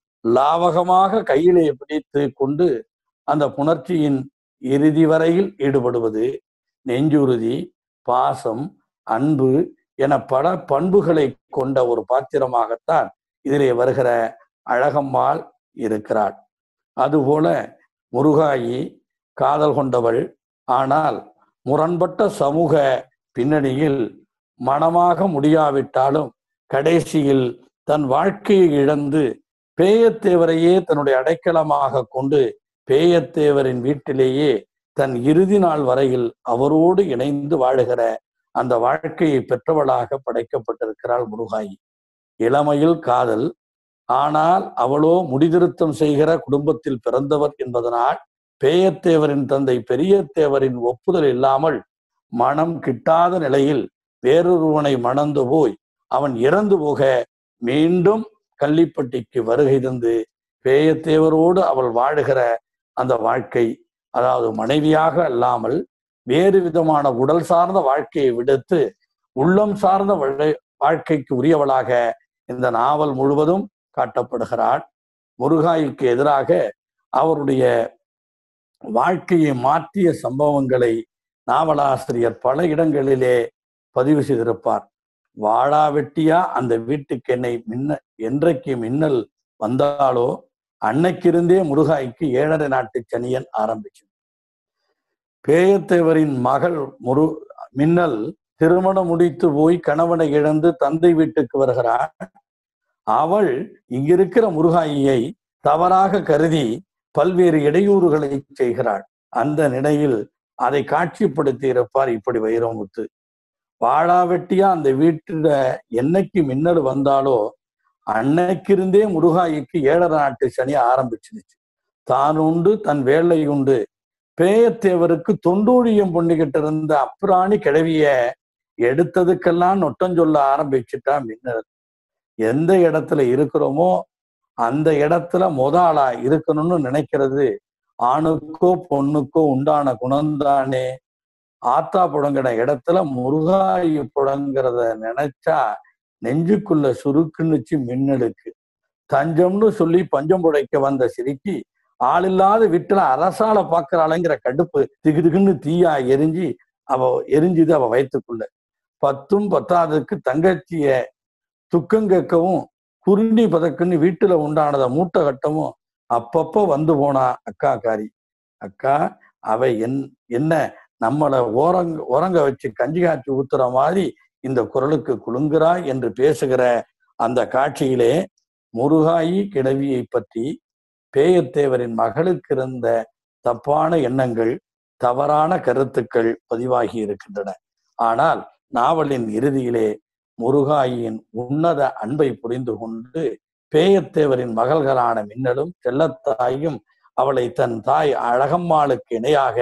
லாவகமாக கையிலே பிடித்து கொண்டு அந்த புணர்ச்சியின் இறுதி வரையில் ஈடுபடுவது நெஞ்சுறுதி பாசம் அன்பு என பல பண்புகளை கொண்ட ஒரு பாத்திரமாகத்தான் இதிலே வருகிற அழகம்மாள் இருக்கிறாள் அதுபோல முருகாயி காதல் கொண்டவள் ஆனால் முரண்பட்ட சமூக பின்னணியில் மனமாக முடியாவிட்டாலும் கடைசியில் தன் வாழ்க்கையை இழந்து பேயத்தேவரையே தன்னுடைய அடைக்கலமாக கொண்டு பேயத்தேவரின் வீட்டிலேயே தன் இறுதி நாள் வரையில் அவரோடு இணைந்து வாழுகிற அந்த வாழ்க்கையை பெற்றவளாக படைக்கப்பட்டிருக்கிறாள் முருகாயி இளமையில் காதல் ஆனால் அவளோ முடிதிருத்தம் செய்கிற குடும்பத்தில் பிறந்தவர் என்பதனால் பேயத்தேவரின் தந்தை பெரியத்தேவரின் ஒப்புதல் இல்லாமல் மனம் கிட்டாத நிலையில் வேறொருவனை மணந்து போய் அவன் இறந்து போக மீண்டும் கள்ளிப்பட்டிக்கு வருகை தந்து பேயத்தேவரோடு அவள் வாழுகிற அந்த வாழ்க்கை அதாவது மனைவியாக அல்லாமல் வேறு விதமான உடல் சார்ந்த வாழ்க்கையை விடுத்து உள்ளம் சார்ந்த வாழ்க்கைக்கு உரியவளாக இந்த நாவல் முழுவதும் காட்டப்படுகிறாள் முருகாய்க்கு எதிராக அவருடைய வாழ்க்கையை மாற்றிய சம்பவங்களை நாவலாசிரியர் பல இடங்களிலே பதிவு செய்திருப்பார் வாழா வெட்டியா அந்த வீட்டுக்கு என்னை மின்ன என்றைக்கு மின்னல் வந்தாலோ அன்னைக்கிருந்தே முருகாய்க்கு ஏழரை நாட்டு சனியன் ஆரம்பிச்சு பேயத்தேவரின் மகள் முரு மின்னல் திருமணம் முடித்து போய் கணவனை இழந்து தந்தை வீட்டுக்கு வருகிறாள் அவள் இங்கிருக்கிற முருகாயியை தவறாக கருதி பல்வேறு இடையூறுகளை செய்கிறாள் அந்த நிலையில் அதை காட்சிப்படுத்தி இருப்பார் இப்படி வைரமுத்து வாழா வெட்டியா அந்த வீட்டுல என்னைக்கு மின்னல் வந்தாலோ அன்னைக்கிருந்தே முருகாய்க்கு ஏழரை நாட்டு சனி ஆரம்பிச்சிருச்சு தான் உண்டு தன் வேலை உண்டு பேயத்தேவருக்கு தொண்டூழியம் பண்ணிக்கிட்டு இருந்த அப்புறாணி கிழவிய எடுத்ததுக்கெல்லாம் நொட்டம் சொல்ல ஆரம்பிச்சுட்டா மின்னல் எந்த இடத்துல இருக்கிறோமோ அந்த இடத்துல முதலா இருக்கணும்னு நினைக்கிறது ஆணுக்கோ பொண்ணுக்கோ உண்டான குணம்தானே ஆத்தா புடங்கின இடத்துல முருகாயு புடங்கிறத நினைச்சா நெஞ்சுக்குள்ள சுருக்குன்னுச்சு மின்னலுக்கு தஞ்சம்னு சொல்லி பஞ்சம் புடைக்க வந்த சிரிக்கி ஆளில்லாத வீட்டுல அரசால பாக்குறாளுங்கிற கடுப்பு திகுதுகுன்னு தீயா எரிஞ்சு அவ எரிஞ்சுது அவ வயிற்றுக்குள்ள பத்தும் பத்தாவதுக்கு தங்கச்சிய துக்கம் கேட்கவும் குருணி பதக்குன்னு வீட்டுல உண்டானத மூட்டை கட்டவும் அப்பப்போ வந்து போனா அக்கா காரி அக்கா அவ என் என்ன நம்மளை ஓரங்க ஓரங்க வச்சு கஞ்சி காய்ச்சி ஊத்துற மாதிரி இந்த குரலுக்கு குலுங்குறாய் என்று பேசுகிற அந்த காட்சியிலே முருகாயி கிழவியை பற்றி பேயத்தேவரின் மகளுக்கு இருந்த தப்பான எண்ணங்கள் தவறான கருத்துக்கள் பதிவாகி இருக்கின்றன ஆனால் நாவலின் இறுதியிலே முருகாயின் உன்னத அன்பை புரிந்து கொண்டு பேயத்தேவரின் மகள்களான மின்னலும் செல்லத்தாயும் அவளை தன் தாய் அழகம்மாளுக்கு இணையாக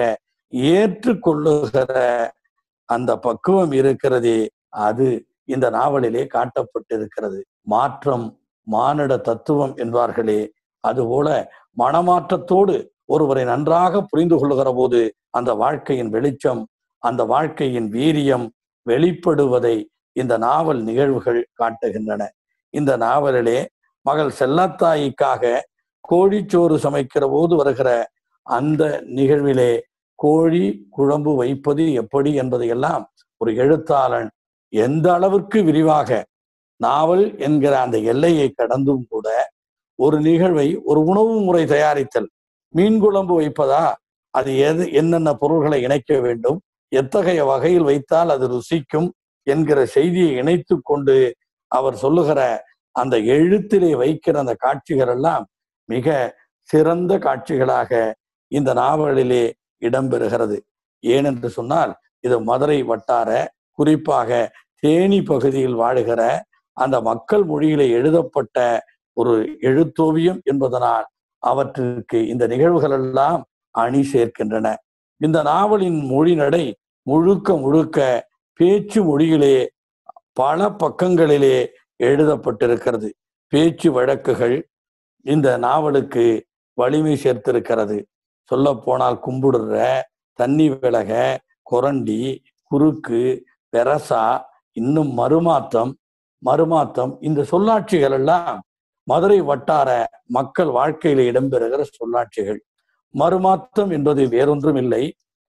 ஏற்றுக்கொள்ளுகிற அந்த பக்குவம் இருக்கிறதே அது இந்த நாவலிலே காட்டப்பட்டிருக்கிறது மாற்றம் மானிட தத்துவம் என்பார்களே அதுபோல மனமாற்றத்தோடு ஒருவரை நன்றாக புரிந்து கொள்ளுகிற போது அந்த வாழ்க்கையின் வெளிச்சம் அந்த வாழ்க்கையின் வீரியம் வெளிப்படுவதை இந்த நாவல் நிகழ்வுகள் காட்டுகின்றன இந்த நாவலிலே மகள் செல்லத்தாய்க்காக கோழிச்சோறு சமைக்கிற போது வருகிற அந்த நிகழ்விலே கோழி குழம்பு வைப்பது எப்படி என்பதையெல்லாம் ஒரு எழுத்தாளன் எந்த அளவிற்கு விரிவாக நாவல் என்கிற அந்த எல்லையை கடந்தும் கூட ஒரு நிகழ்வை ஒரு உணவு முறை தயாரித்தல் மீன் குழம்பு வைப்பதா அது எது என்னென்ன பொருள்களை இணைக்க வேண்டும் எத்தகைய வகையில் வைத்தால் அது ருசிக்கும் என்கிற செய்தியை இணைத்து கொண்டு அவர் சொல்லுகிற அந்த எழுத்திலே வைக்கிற அந்த காட்சிகள் எல்லாம் மிக சிறந்த காட்சிகளாக இந்த நாவலிலே இடம்பெறுகிறது ஏனென்று சொன்னால் இது மதுரை வட்டார குறிப்பாக தேனி பகுதியில் வாழுகிற அந்த மக்கள் மொழியிலே எழுதப்பட்ட ஒரு எழுத்தோவியம் என்பதனால் அவற்றிற்கு இந்த நிகழ்வுகள் எல்லாம் அணி சேர்க்கின்றன இந்த நாவலின் மொழி நடை முழுக்க முழுக்க பேச்சு மொழியிலே பல பக்கங்களிலே எழுதப்பட்டிருக்கிறது பேச்சு வழக்குகள் இந்த நாவலுக்கு வலிமை சேர்த்திருக்கிறது சொல்ல போனால் கும்பிடுற தண்ணி விலக கொரண்டி குறுக்கு பெரசா இன்னும் மறுமாத்தம் மறுமாத்தம் இந்த சொல்லாட்சிகள் எல்லாம் மதுரை வட்டார மக்கள் வாழ்க்கையில இடம்பெறுகிற சொல்லாட்சிகள் மறுமாத்தம் என்பது வேறொன்றும் இல்லை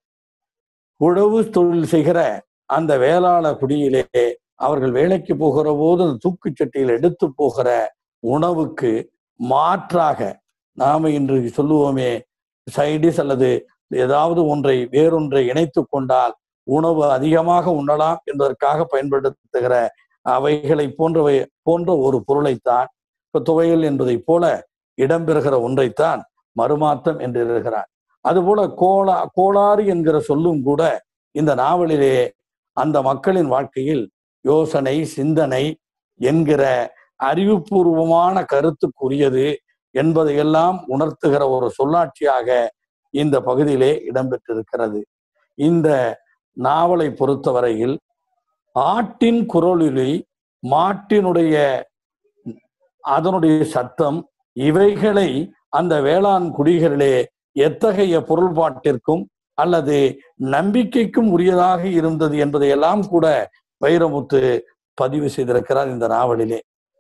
உழவு தொழில் செய்கிற அந்த வேளாள குடியிலே அவர்கள் வேலைக்கு போகிற போது அந்த தூக்குச் சட்டியில் எடுத்து போகிற உணவுக்கு மாற்றாக நாம இன்று சொல்லுவோமே சைடிஸ் அல்லது ஏதாவது ஒன்றை வேறொன்றை இணைத்து கொண்டால் உணவு அதிகமாக உண்ணலாம் என்பதற்காக பயன்படுத்துகிற அவைகளை போன்றவை போன்ற ஒரு பொருளைத்தான் இப்ப துவையல் என்பதை போல இடம்பெறுகிற ஒன்றைத்தான் மறுமாற்றம் என்று இருக்கிறார் அதுபோல கோலா கோளாறு என்கிற சொல்லும் கூட இந்த நாவலிலே அந்த மக்களின் வாழ்க்கையில் யோசனை சிந்தனை என்கிற அறிவுபூர்வமான கருத்துக்குரியது என்பதையெல்லாம் உணர்த்துகிற ஒரு சொல்லாட்சியாக இந்த பகுதியிலே இடம்பெற்றிருக்கிறது இந்த நாவலை பொறுத்தவரையில் ஆட்டின் குரலிலே மாட்டினுடைய அதனுடைய சத்தம் இவைகளை அந்த வேளாண் குடிகளிலே எத்தகைய பொருள்பாட்டிற்கும் அல்லது நம்பிக்கைக்கும் உரியதாக இருந்தது என்பதையெல்லாம் கூட வைரமுத்து பதிவு செய்திருக்கிறார் இந்த நாவலிலே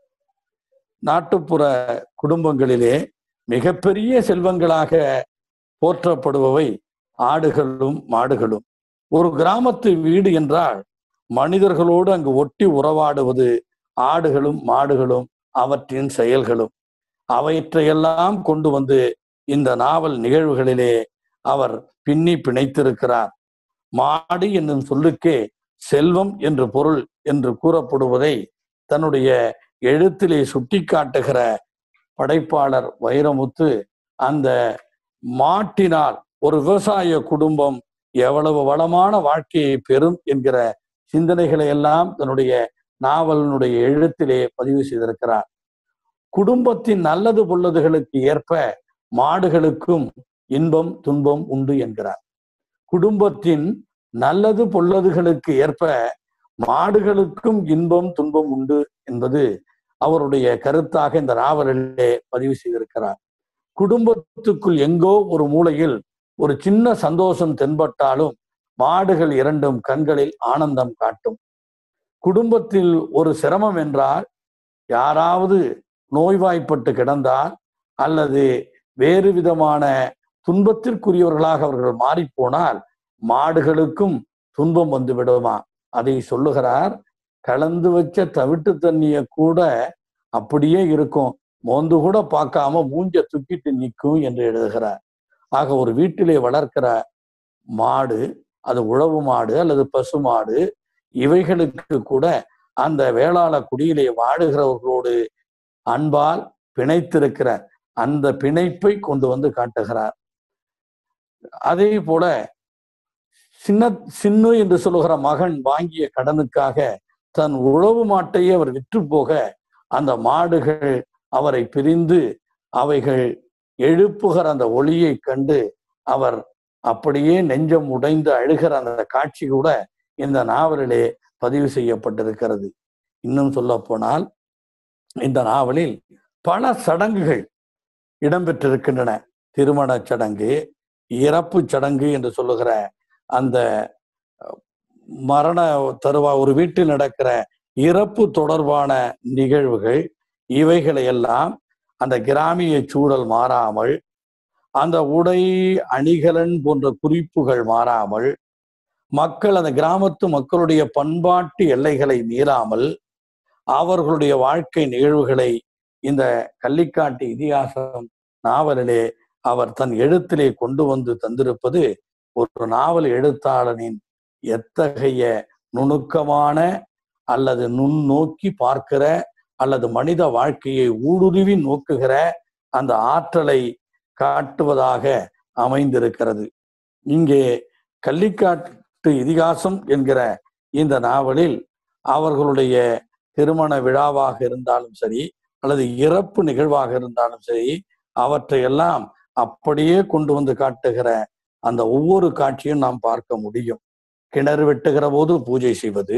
நாட்டுப்புற குடும்பங்களிலே மிகப்பெரிய செல்வங்களாக போற்றப்படுபவை ஆடுகளும் மாடுகளும் ஒரு கிராமத்து வீடு என்றால் மனிதர்களோடு அங்கு ஒட்டி உறவாடுவது ஆடுகளும் மாடுகளும் அவற்றின் செயல்களும் அவற்றையெல்லாம் கொண்டு வந்து இந்த நாவல் நிகழ்வுகளிலே அவர் பின்னி பிணைத்திருக்கிறார் மாடு என்னும் சொல்லுக்கே செல்வம் என்று பொருள் என்று கூறப்படுவதை தன்னுடைய எழுத்திலே சுட்டிக்காட்டுகிற படைப்பாளர் வைரமுத்து அந்த மாட்டினால் ஒரு விவசாய குடும்பம் எவ்வளவு வளமான வாழ்க்கையை பெறும் என்கிற சிந்தனைகளை எல்லாம் தன்னுடைய நாவலினுடைய எழுத்திலே பதிவு செய்திருக்கிறார் குடும்பத்தின் நல்லது பொல்லதுகளுக்கு ஏற்ப மாடுகளுக்கும் இன்பம் துன்பம் உண்டு என்கிறார் குடும்பத்தின் நல்லது பொல்லதுகளுக்கு ஏற்ப மாடுகளுக்கும் இன்பம் துன்பம் உண்டு என்பது அவருடைய கருத்தாக இந்த நாவலிலே பதிவு செய்திருக்கிறார் குடும்பத்துக்குள் எங்கோ ஒரு மூலையில் ஒரு சின்ன சந்தோஷம் தென்பட்டாலும் மாடுகள் இரண்டும் கண்களில் ஆனந்தம் காட்டும் குடும்பத்தில் ஒரு சிரமம் என்றால் யாராவது நோய்வாய்ப்பட்டு கிடந்தால் அல்லது வேறு விதமான துன்பத்திற்குரியவர்களாக அவர்கள் மாறிப்போனால் மாடுகளுக்கும் துன்பம் வந்து விடுமா அதை சொல்லுகிறார் கலந்து வச்ச தவிட்டு தண்ணிய கூட அப்படியே இருக்கும் மோந்து கூட பார்க்காம மூஞ்ச தூக்கிட்டு நிற்கும் என்று எழுதுகிறார் ஆக ஒரு வீட்டிலே வளர்க்கிற மாடு அது உழவு மாடு அல்லது பசு மாடு இவைகளுக்கு கூட அந்த வேளாள குடியிலே வாழுகிறவர்களோடு அன்பால் பிணைத்திருக்கிற அந்த பிணைப்பை கொண்டு வந்து காட்டுகிறார் அதே போல சின்ன சின்னு என்று சொல்லுகிற மகன் வாங்கிய கடனுக்காக தன் உழவு மாட்டையே அவர் விற்று போக அந்த மாடுகள் அவரை பிரிந்து அவைகள் எழுப்புகிற அந்த ஒளியை கண்டு அவர் அப்படியே நெஞ்சம் உடைந்து அழுகிற அந்த காட்சி கூட இந்த நாவலிலே பதிவு செய்யப்பட்டிருக்கிறது இன்னும் சொல்ல போனால் இந்த நாவலில் பல சடங்குகள் இடம்பெற்றிருக்கின்றன திருமண சடங்கு இறப்பு சடங்கு என்று சொல்லுகிற அந்த மரண தருவா ஒரு வீட்டில் நடக்கிற இறப்பு தொடர்பான நிகழ்வுகள் இவைகளை எல்லாம் அந்த கிராமிய சூழல் மாறாமல் அந்த உடை அணிகலன் போன்ற குறிப்புகள் மாறாமல் மக்கள் அந்த கிராமத்து மக்களுடைய பண்பாட்டு எல்லைகளை மீறாமல் அவர்களுடைய வாழ்க்கை நிகழ்வுகளை இந்த கள்ளிக்காட்டு இதிகாசம் நாவலிலே அவர் தன் எழுத்திலே கொண்டு வந்து தந்திருப்பது ஒரு நாவல் எழுத்தாளனின் எத்தகைய நுணுக்கமான அல்லது நுண்ணோக்கி பார்க்கிற அல்லது மனித வாழ்க்கையை ஊடுருவி நோக்குகிற அந்த ஆற்றலை காட்டுவதாக அமைந்திருக்கிறது இங்கே கள்ளிக்காட்டு இதிகாசம் என்கிற இந்த நாவலில் அவர்களுடைய திருமண விழாவாக இருந்தாலும் சரி அல்லது இறப்பு நிகழ்வாக இருந்தாலும் சரி அவற்றையெல்லாம் அப்படியே கொண்டு வந்து காட்டுகிற அந்த ஒவ்வொரு காட்சியும் நாம் பார்க்க முடியும் கிணறு வெட்டுகிற போது பூஜை செய்வது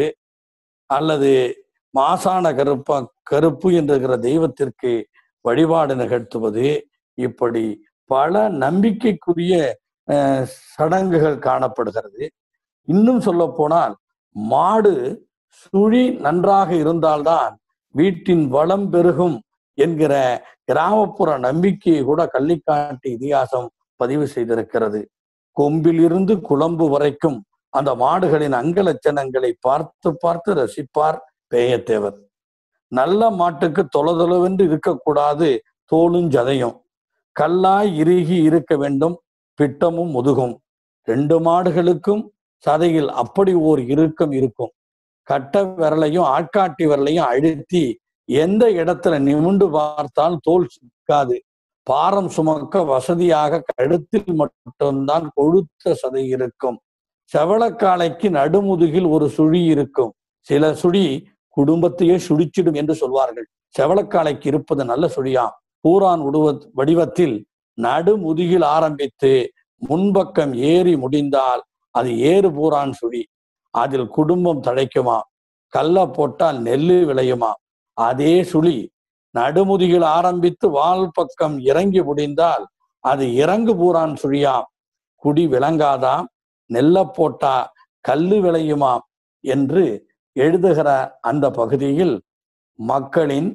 அல்லது மாசான கருப்ப கருப்பு என்கிற தெய்வத்திற்கு வழிபாடு நிகழ்த்துவது இப்படி பல நம்பிக்கைக்குரிய அஹ், சடங்குகள் காணப்படுகிறது இன்னும் சொல்ல போனால் மாடு சுழி நன்றாக இருந்தால்தான் வீட்டின் வளம் பெருகும் என்கிற கிராமப்புற நம்பிக்கையை கூட கள்ளிக்காட்டு இதிகாசம் பதிவு செய்திருக்கிறது கொம்பிலிருந்து குழம்பு வரைக்கும் அந்த மாடுகளின் அங்க லட்சணங்களை பார்த்து பார்த்து ரசிப்பார் பேயத்தேவர் நல்ல மாட்டுக்கு தொலைதொலவென்று இருக்கக்கூடாது தோலும் ஜதையும் கல்லாய் இறுகி இருக்க வேண்டும் பிட்டமும் முதுகும் ரெண்டு மாடுகளுக்கும் சதையில் அப்படி ஓர் இறுக்கம் இருக்கும் கட்ட விரலையும் ஆட்காட்டி விரலையும் அழுத்தி எந்த இடத்துல நிமிண்டு பார்த்தால் தோல் சிக்காது பாரம் சுமக்க வசதியாக கழுத்தில் மட்டும்தான் கொழுத்த சதை இருக்கும் செவளக்காலைக்கு நடுமுதுகில் ஒரு சுழி இருக்கும் சில சுழி குடும்பத்தையே சுழிச்சிடும் என்று சொல்வார்கள் செவளக்காலைக்கு இருப்பது நல்ல சுழியாம் பூரான் உடுவ வடிவத்தில் நடுமுதுகில் ஆரம்பித்து முன்பக்கம் ஏறி முடிந்தால் அது ஏறு பூரான் சுழி அதில் குடும்பம் தழைக்குமா கல்ல போட்டால் நெல்லு விளையுமா அதே சுழி நடுமுதுகில் ஆரம்பித்து வால் பக்கம் இறங்கி முடிந்தால் அது இறங்கு பூரான் சுழியாம் குடி விளங்காதாம் நெல்ல போட்டா கல்லு விளையுமாம் என்று எழுதுகிற அந்த பகுதியில் மக்களின்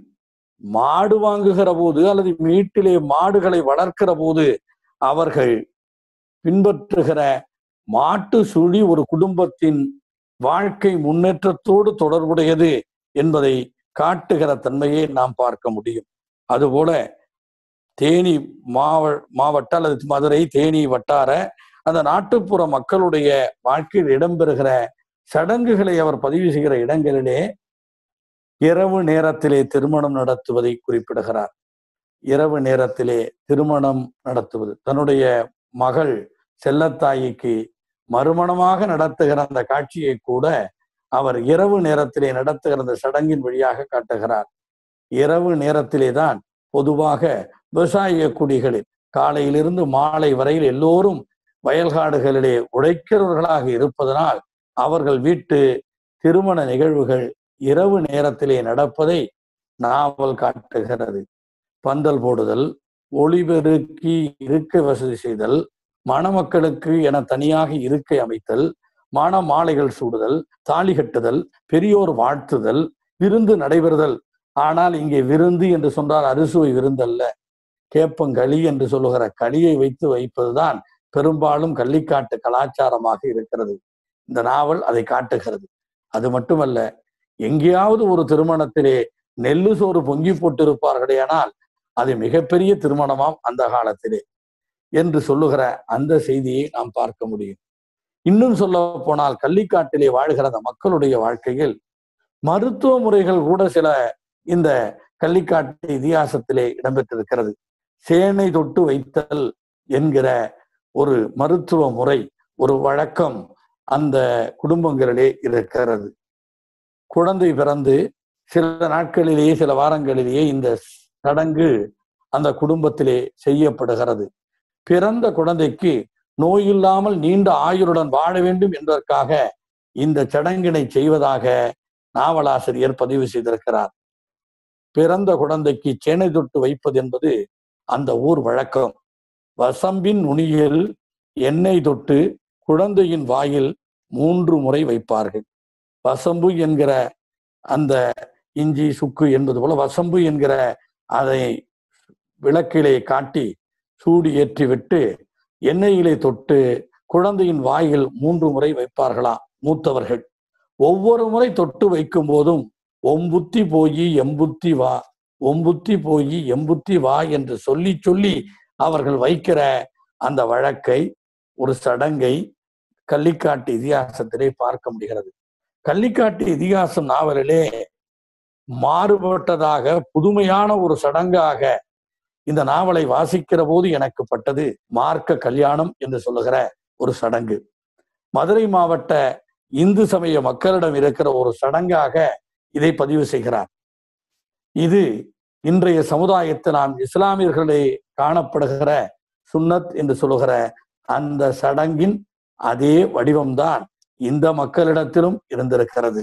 மாடு வாங்குகிற போது அல்லது வீட்டிலே மாடுகளை வளர்க்கிற போது அவர்கள் பின்பற்றுகிற மாட்டு சுழி ஒரு குடும்பத்தின் வாழ்க்கை முன்னேற்றத்தோடு தொடர்புடையது என்பதை காட்டுகிற தன்மையை நாம் பார்க்க முடியும் அதுபோல தேனி மாவ மாவட்ட அல்லது மதுரை தேனி வட்டார அந்த நாட்டுப்புற மக்களுடைய வாழ்க்கையில் இடம்பெறுகிற சடங்குகளை அவர் பதிவு செய்கிற இடங்களிலே இரவு நேரத்திலே திருமணம் நடத்துவதை குறிப்பிடுகிறார் இரவு நேரத்திலே திருமணம் நடத்துவது தன்னுடைய மகள் செல்லத்தாய்க்கு மறுமணமாக நடத்துகிற அந்த காட்சியை கூட அவர் இரவு நேரத்திலே நடத்துகிற அந்த சடங்கின் வழியாக காட்டுகிறார் இரவு நேரத்திலே தான் பொதுவாக விவசாய குடிகளில் காலையிலிருந்து மாலை வரையில் எல்லோரும் வயல்காடுகளிலே உழைக்கிறவர்களாக இருப்பதனால் அவர்கள் வீட்டு திருமண நிகழ்வுகள் இரவு நேரத்திலே நடப்பதை நாவல் காட்டுகிறது பந்தல் போடுதல் ஒளிபெருக்கி இருக்கை வசதி செய்தல் மணமக்களுக்கு என தனியாக இருக்கை அமைத்தல் மண மாலைகள் சூடுதல் தாலி கட்டுதல் பெரியோர் வாழ்த்துதல் விருந்து நடைபெறுதல் ஆனால் இங்கே விருந்து என்று சொன்னால் அறுசுவை விருந்தல்ல கேப்பங்களி என்று சொல்லுகிற களியை வைத்து வைப்பதுதான் பெரும்பாலும் கள்ளிக்காட்டு கலாச்சாரமாக இருக்கிறது இந்த நாவல் அதை காட்டுகிறது அது மட்டுமல்ல எங்கேயாவது ஒரு திருமணத்திலே நெல்லு சோறு பொங்கி போட்டிருப்பார்களேயானால் அது மிகப்பெரிய திருமணமாம் அந்த காலத்திலே என்று சொல்லுகிற அந்த செய்தியை நாம் பார்க்க முடியும் இன்னும் சொல்ல போனால் கள்ளிக்காட்டிலே வாழ்கிற அந்த மக்களுடைய வாழ்க்கையில் மருத்துவ முறைகள் கூட சில இந்த கள்ளிக்காட்டு இதிகாசத்திலே இடம்பெற்றிருக்கிறது சேனை தொட்டு வைத்தல் என்கிற ஒரு மருத்துவ முறை ஒரு வழக்கம் அந்த குடும்பங்களிலே இருக்கிறது குழந்தை பிறந்து சில நாட்களிலேயே சில வாரங்களிலேயே இந்த சடங்கு அந்த குடும்பத்திலே செய்யப்படுகிறது பிறந்த குழந்தைக்கு நோய் இல்லாமல் நீண்ட ஆயுளுடன் வாழ வேண்டும் என்பதற்காக இந்த சடங்கினை செய்வதாக நாவலாசிரியர் பதிவு செய்திருக்கிறார் பிறந்த குழந்தைக்கு சேனை தொட்டு வைப்பது என்பது அந்த ஊர் வழக்கம் வசம்பின் நுனியில் எண்ணெய் தொட்டு குழந்தையின் வாயில் மூன்று முறை வைப்பார்கள் வசம்பு என்கிற அந்த இஞ்சி சுக்கு என்பது போல வசம்பு என்கிற அதை விளக்கிலே காட்டி சூடி ஏற்றி விட்டு எண்ணெயிலே தொட்டு குழந்தையின் வாயில் மூன்று முறை வைப்பார்களாம் மூத்தவர்கள் ஒவ்வொரு முறை தொட்டு வைக்கும் போதும் ஒம்புத்தி போய் எம்புத்தி வா ஒம்புத்தி போய் எம்புத்தி வா என்று சொல்லி சொல்லி அவர்கள் வைக்கிற அந்த வழக்கை ஒரு சடங்கை கள்ளிக்காட்டு இதிகாசத்திலே பார்க்க முடிகிறது கள்ளிக்காட்டு இதிகாசம் நாவலிலே மாறுபட்டதாக புதுமையான ஒரு சடங்காக இந்த நாவலை வாசிக்கிற போது எனக்கு பட்டது மார்க்க கல்யாணம் என்று சொல்லுகிற ஒரு சடங்கு மதுரை மாவட்ட இந்து சமய மக்களிடம் இருக்கிற ஒரு சடங்காக இதை பதிவு செய்கிறார் இது இன்றைய சமுதாயத்தில் நாம் இஸ்லாமியர்களே காணப்படுகிற சுன்னத் என்று சொல்லுகிற அந்த சடங்கின் அதே வடிவம்தான் இந்த மக்களிடத்திலும் இருந்திருக்கிறது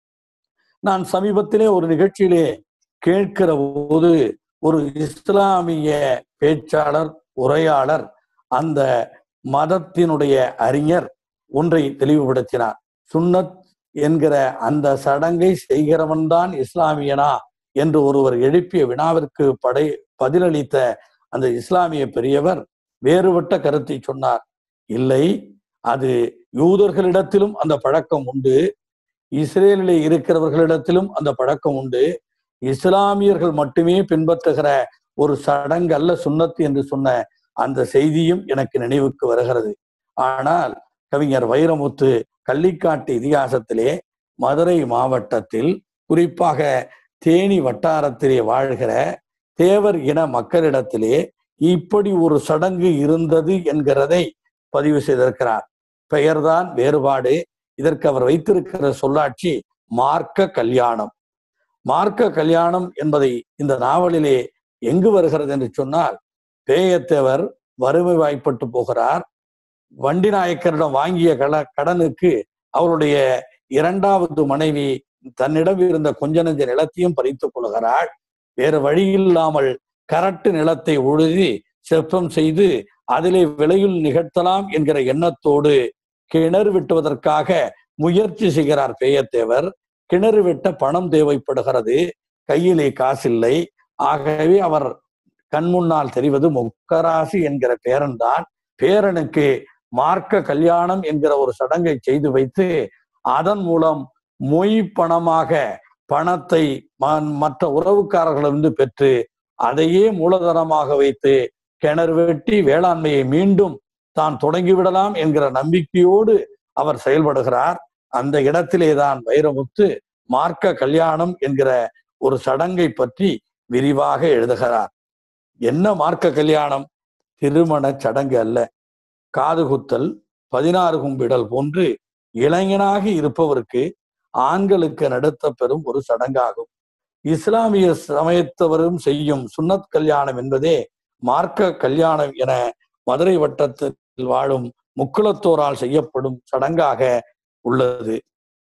நான் சமீபத்திலே ஒரு நிகழ்ச்சியிலே கேட்கிற போது ஒரு இஸ்லாமிய பேச்சாளர் உரையாளர் அந்த மதத்தினுடைய அறிஞர் ஒன்றை தெளிவுபடுத்தினார் சுன்னத் என்கிற அந்த சடங்கை செய்கிறவன் தான் இஸ்லாமியனா என்று ஒருவர் எழுப்பிய வினாவிற்கு படை பதிலளித்த அந்த இஸ்லாமிய பெரியவர் வேறுபட்ட கருத்தை சொன்னார் இல்லை அது யூதர்களிடத்திலும் அந்த பழக்கம் உண்டு இஸ்ரேலிலே இருக்கிறவர்களிடத்திலும் அந்த பழக்கம் உண்டு இஸ்லாமியர்கள் மட்டுமே பின்பற்றுகிற ஒரு சடங்கு அல்ல சுன்னத்து என்று சொன்ன அந்த செய்தியும் எனக்கு நினைவுக்கு வருகிறது ஆனால் கவிஞர் வைரமுத்து கள்ளிக்காட்டு இதிகாசத்திலே மதுரை மாவட்டத்தில் குறிப்பாக தேனி வட்டாரத்திலே வாழ்கிற தேவர் இன மக்களிடத்திலே இப்படி ஒரு சடங்கு இருந்தது என்கிறதை பதிவு செய்திருக்கிறார் பெயர்தான் வேறுபாடு இதற்கு அவர் வைத்திருக்கிற சொல்லாட்சி மார்க்க கல்யாணம் மார்க்க கல்யாணம் என்பதை இந்த நாவலிலே எங்கு வருகிறது என்று சொன்னால் பேயத்தேவர் வறுமை வாய்ப்பட்டு போகிறார் வண்டி நாயக்கரிடம் வாங்கிய கட கடனுக்கு அவருடைய இரண்டாவது மனைவி தன்னிடம் இருந்த கொஞ்ச நெஞ்ச நிலத்தையும் பறித்துக் கொள்கிறாள் வேறு வழி இல்லாமல் கரட்டு நிலத்தை உழுதி செப்பம் செய்து அதிலே விலையில் நிகழ்த்தலாம் என்கிற எண்ணத்தோடு கிணறு வெட்டுவதற்காக முயற்சி செய்கிறார் பேயத்தேவர் கிணறு வெட்ட பணம் தேவைப்படுகிறது கையிலே காசில்லை ஆகவே அவர் கண்முன்னால் தெரிவது முக்கராசி என்கிற பேரன்தான் பேரனுக்கு மார்க்க கல்யாணம் என்கிற ஒரு சடங்கை செய்து வைத்து அதன் மூலம் மொய் பணமாக பணத்தை மற்ற உறவுக்காரர்களிருந்து பெற்று அதையே மூலதனமாக வைத்து கிணறு வெட்டி வேளாண்மையை மீண்டும் தான் தொடங்கிவிடலாம் என்கிற நம்பிக்கையோடு அவர் செயல்படுகிறார் அந்த இடத்திலே தான் வைரமுத்து மார்க்க கல்யாணம் என்கிற ஒரு சடங்கை பற்றி விரிவாக எழுதுகிறார் என்ன மார்க்க கல்யாணம் திருமண சடங்கு அல்ல காது குத்தல் பதினாறு கும்பிடல் போன்று இளைஞனாக இருப்பவருக்கு ஆண்களுக்கு நடத்த பெறும் ஒரு சடங்காகும் இஸ்லாமிய சமயத்தவரும் செய்யும் சுன்னத் கல்யாணம் என்பதே மார்க்க கல்யாணம் என மதுரை வட்டத்தில் வாழும் முக்குளத்தோரால் செய்யப்படும் சடங்காக உள்ளது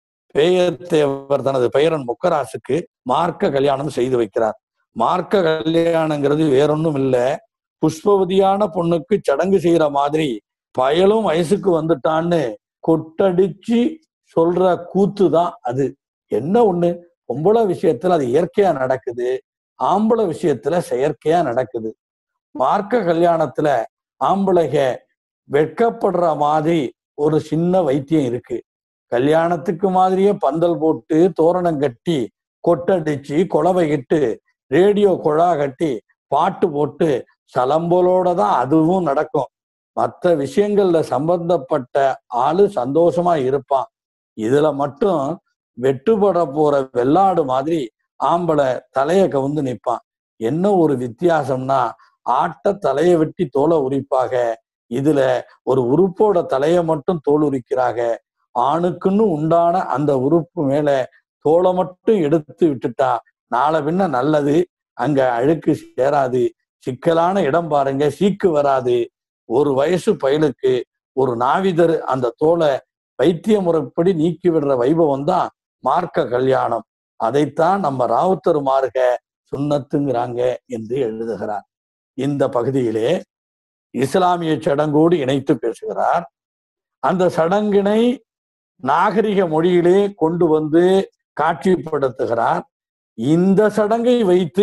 பேயத்தேவர் தனது பெயரன் முக்கராசுக்கு மார்க்க கல்யாணம் செய்து வைக்கிறார் மார்க்க கல்யாணங்கிறது வேறொன்னும் இல்ல புஷ்பவதியான பொண்ணுக்கு சடங்கு செய்யற மாதிரி பயலும் வயசுக்கு வந்துட்டான்னு கொட்டடிச்சு சொல்ற கூத்து தான் அது என்ன ஒண்ணு பொம்பளை விஷயத்துல அது இயற்கையா நடக்குது ஆம்பளை விஷயத்துல செயற்கையா நடக்குது மார்க்க கல்யாணத்துல ஆம்பளைக வெட்கப்படுற மாதிரி ஒரு சின்ன வைத்தியம் இருக்கு கல்யாணத்துக்கு மாதிரியே பந்தல் போட்டு தோரணம் கட்டி கொட்டடிச்சு கொலவையிட்டு ரேடியோ குழா கட்டி பாட்டு போட்டு சலம்பலோட தான் அதுவும் நடக்கும் மற்ற விஷயங்கள்ல சம்பந்தப்பட்ட ஆளு சந்தோஷமா இருப்பான் இதுல மட்டும் வெட்டுப்பட போற வெள்ளாடு மாதிரி ஆம்பளை தலைய கவுந்து நிற்பான் என்ன ஒரு வித்தியாசம்னா ஆட்ட தலையை வெட்டி தோலை உரிப்பாக இதுல ஒரு உறுப்போட தலைய மட்டும் தோல் உரிக்கிறாங்க ஆணுக்குன்னு உண்டான அந்த உறுப்பு மேல தோலை மட்டும் எடுத்து விட்டுட்டா நாளை பின்ன நல்லது அங்க அழுக்கு சேராது சிக்கலான இடம் பாருங்க சீக்கு வராது ஒரு வயசு பயலுக்கு ஒரு நாவிதர் அந்த தோலை வைத்திய முறைப்படி நீக்கி விடுற வைபவம் தான் மார்க்க கல்யாணம் அதைத்தான் நம்ம ராவுத்தர் மார்க சுண்ணத்துங்கிறாங்க என்று எழுதுகிறார் இந்த பகுதியிலே இஸ்லாமிய சடங்கோடு இணைத்து பேசுகிறார் அந்த சடங்கினை நாகரிக மொழியிலே கொண்டு வந்து காட்சிப்படுத்துகிறார் இந்த சடங்கை வைத்து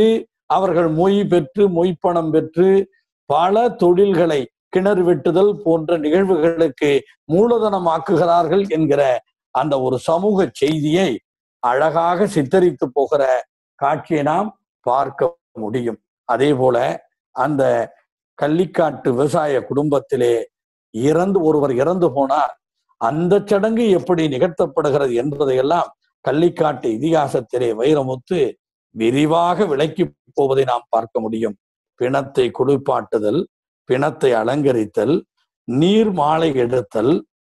அவர்கள் மொய் பெற்று மொய்ப்பணம் பெற்று பல தொழில்களை கிணறு வெட்டுதல் போன்ற நிகழ்வுகளுக்கு மூலதனமாக்குகிறார்கள் என்கிற அந்த ஒரு சமூக செய்தியை அழகாக சித்தரித்து போகிற காட்சியை நாம் பார்க்க முடியும் அதே போல அந்த கள்ளிக்காட்டு விவசாய குடும்பத்திலே இறந்து ஒருவர் இறந்து போனார் அந்த சடங்கு எப்படி நிகழ்த்தப்படுகிறது என்பதையெல்லாம் கள்ளிக்காட்டு இதிகாசத்திலே வைரமுத்து விரிவாக விளக்கி போவதை நாம் பார்க்க முடியும் பிணத்தை குளிப்பாட்டுதல் பிணத்தை அலங்கரித்தல் நீர் மாலை எடுத்தல்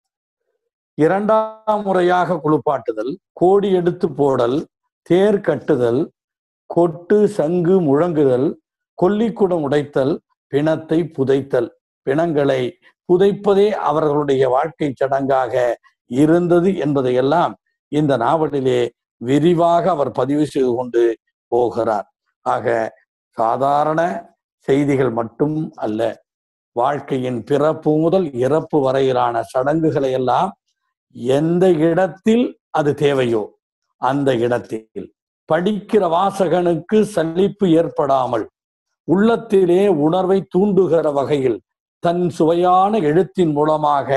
இரண்டாம் முறையாக குளிப்பாட்டுதல் கோடி எடுத்து போடல் தேர் கட்டுதல் கொட்டு சங்கு முழங்குதல் கொல்லிக்குடம் உடைத்தல் பிணத்தை புதைத்தல் பிணங்களை புதைப்பதே அவர்களுடைய வாழ்க்கை சடங்காக இருந்தது என்பதையெல்லாம் இந்த நாவலிலே விரிவாக அவர் பதிவு செய்து கொண்டு போகிறார் ஆக சாதாரண செய்திகள் மட்டும் அல்ல வாழ்க்கையின் பிறப்பு முதல் இறப்பு வரையிலான சடங்குகளை எல்லாம் எந்த இடத்தில் அது தேவையோ அந்த இடத்தில் படிக்கிற வாசகனுக்கு சலிப்பு ஏற்படாமல் உள்ளத்திலே உணர்வை தூண்டுகிற வகையில் தன் சுவையான எழுத்தின் மூலமாக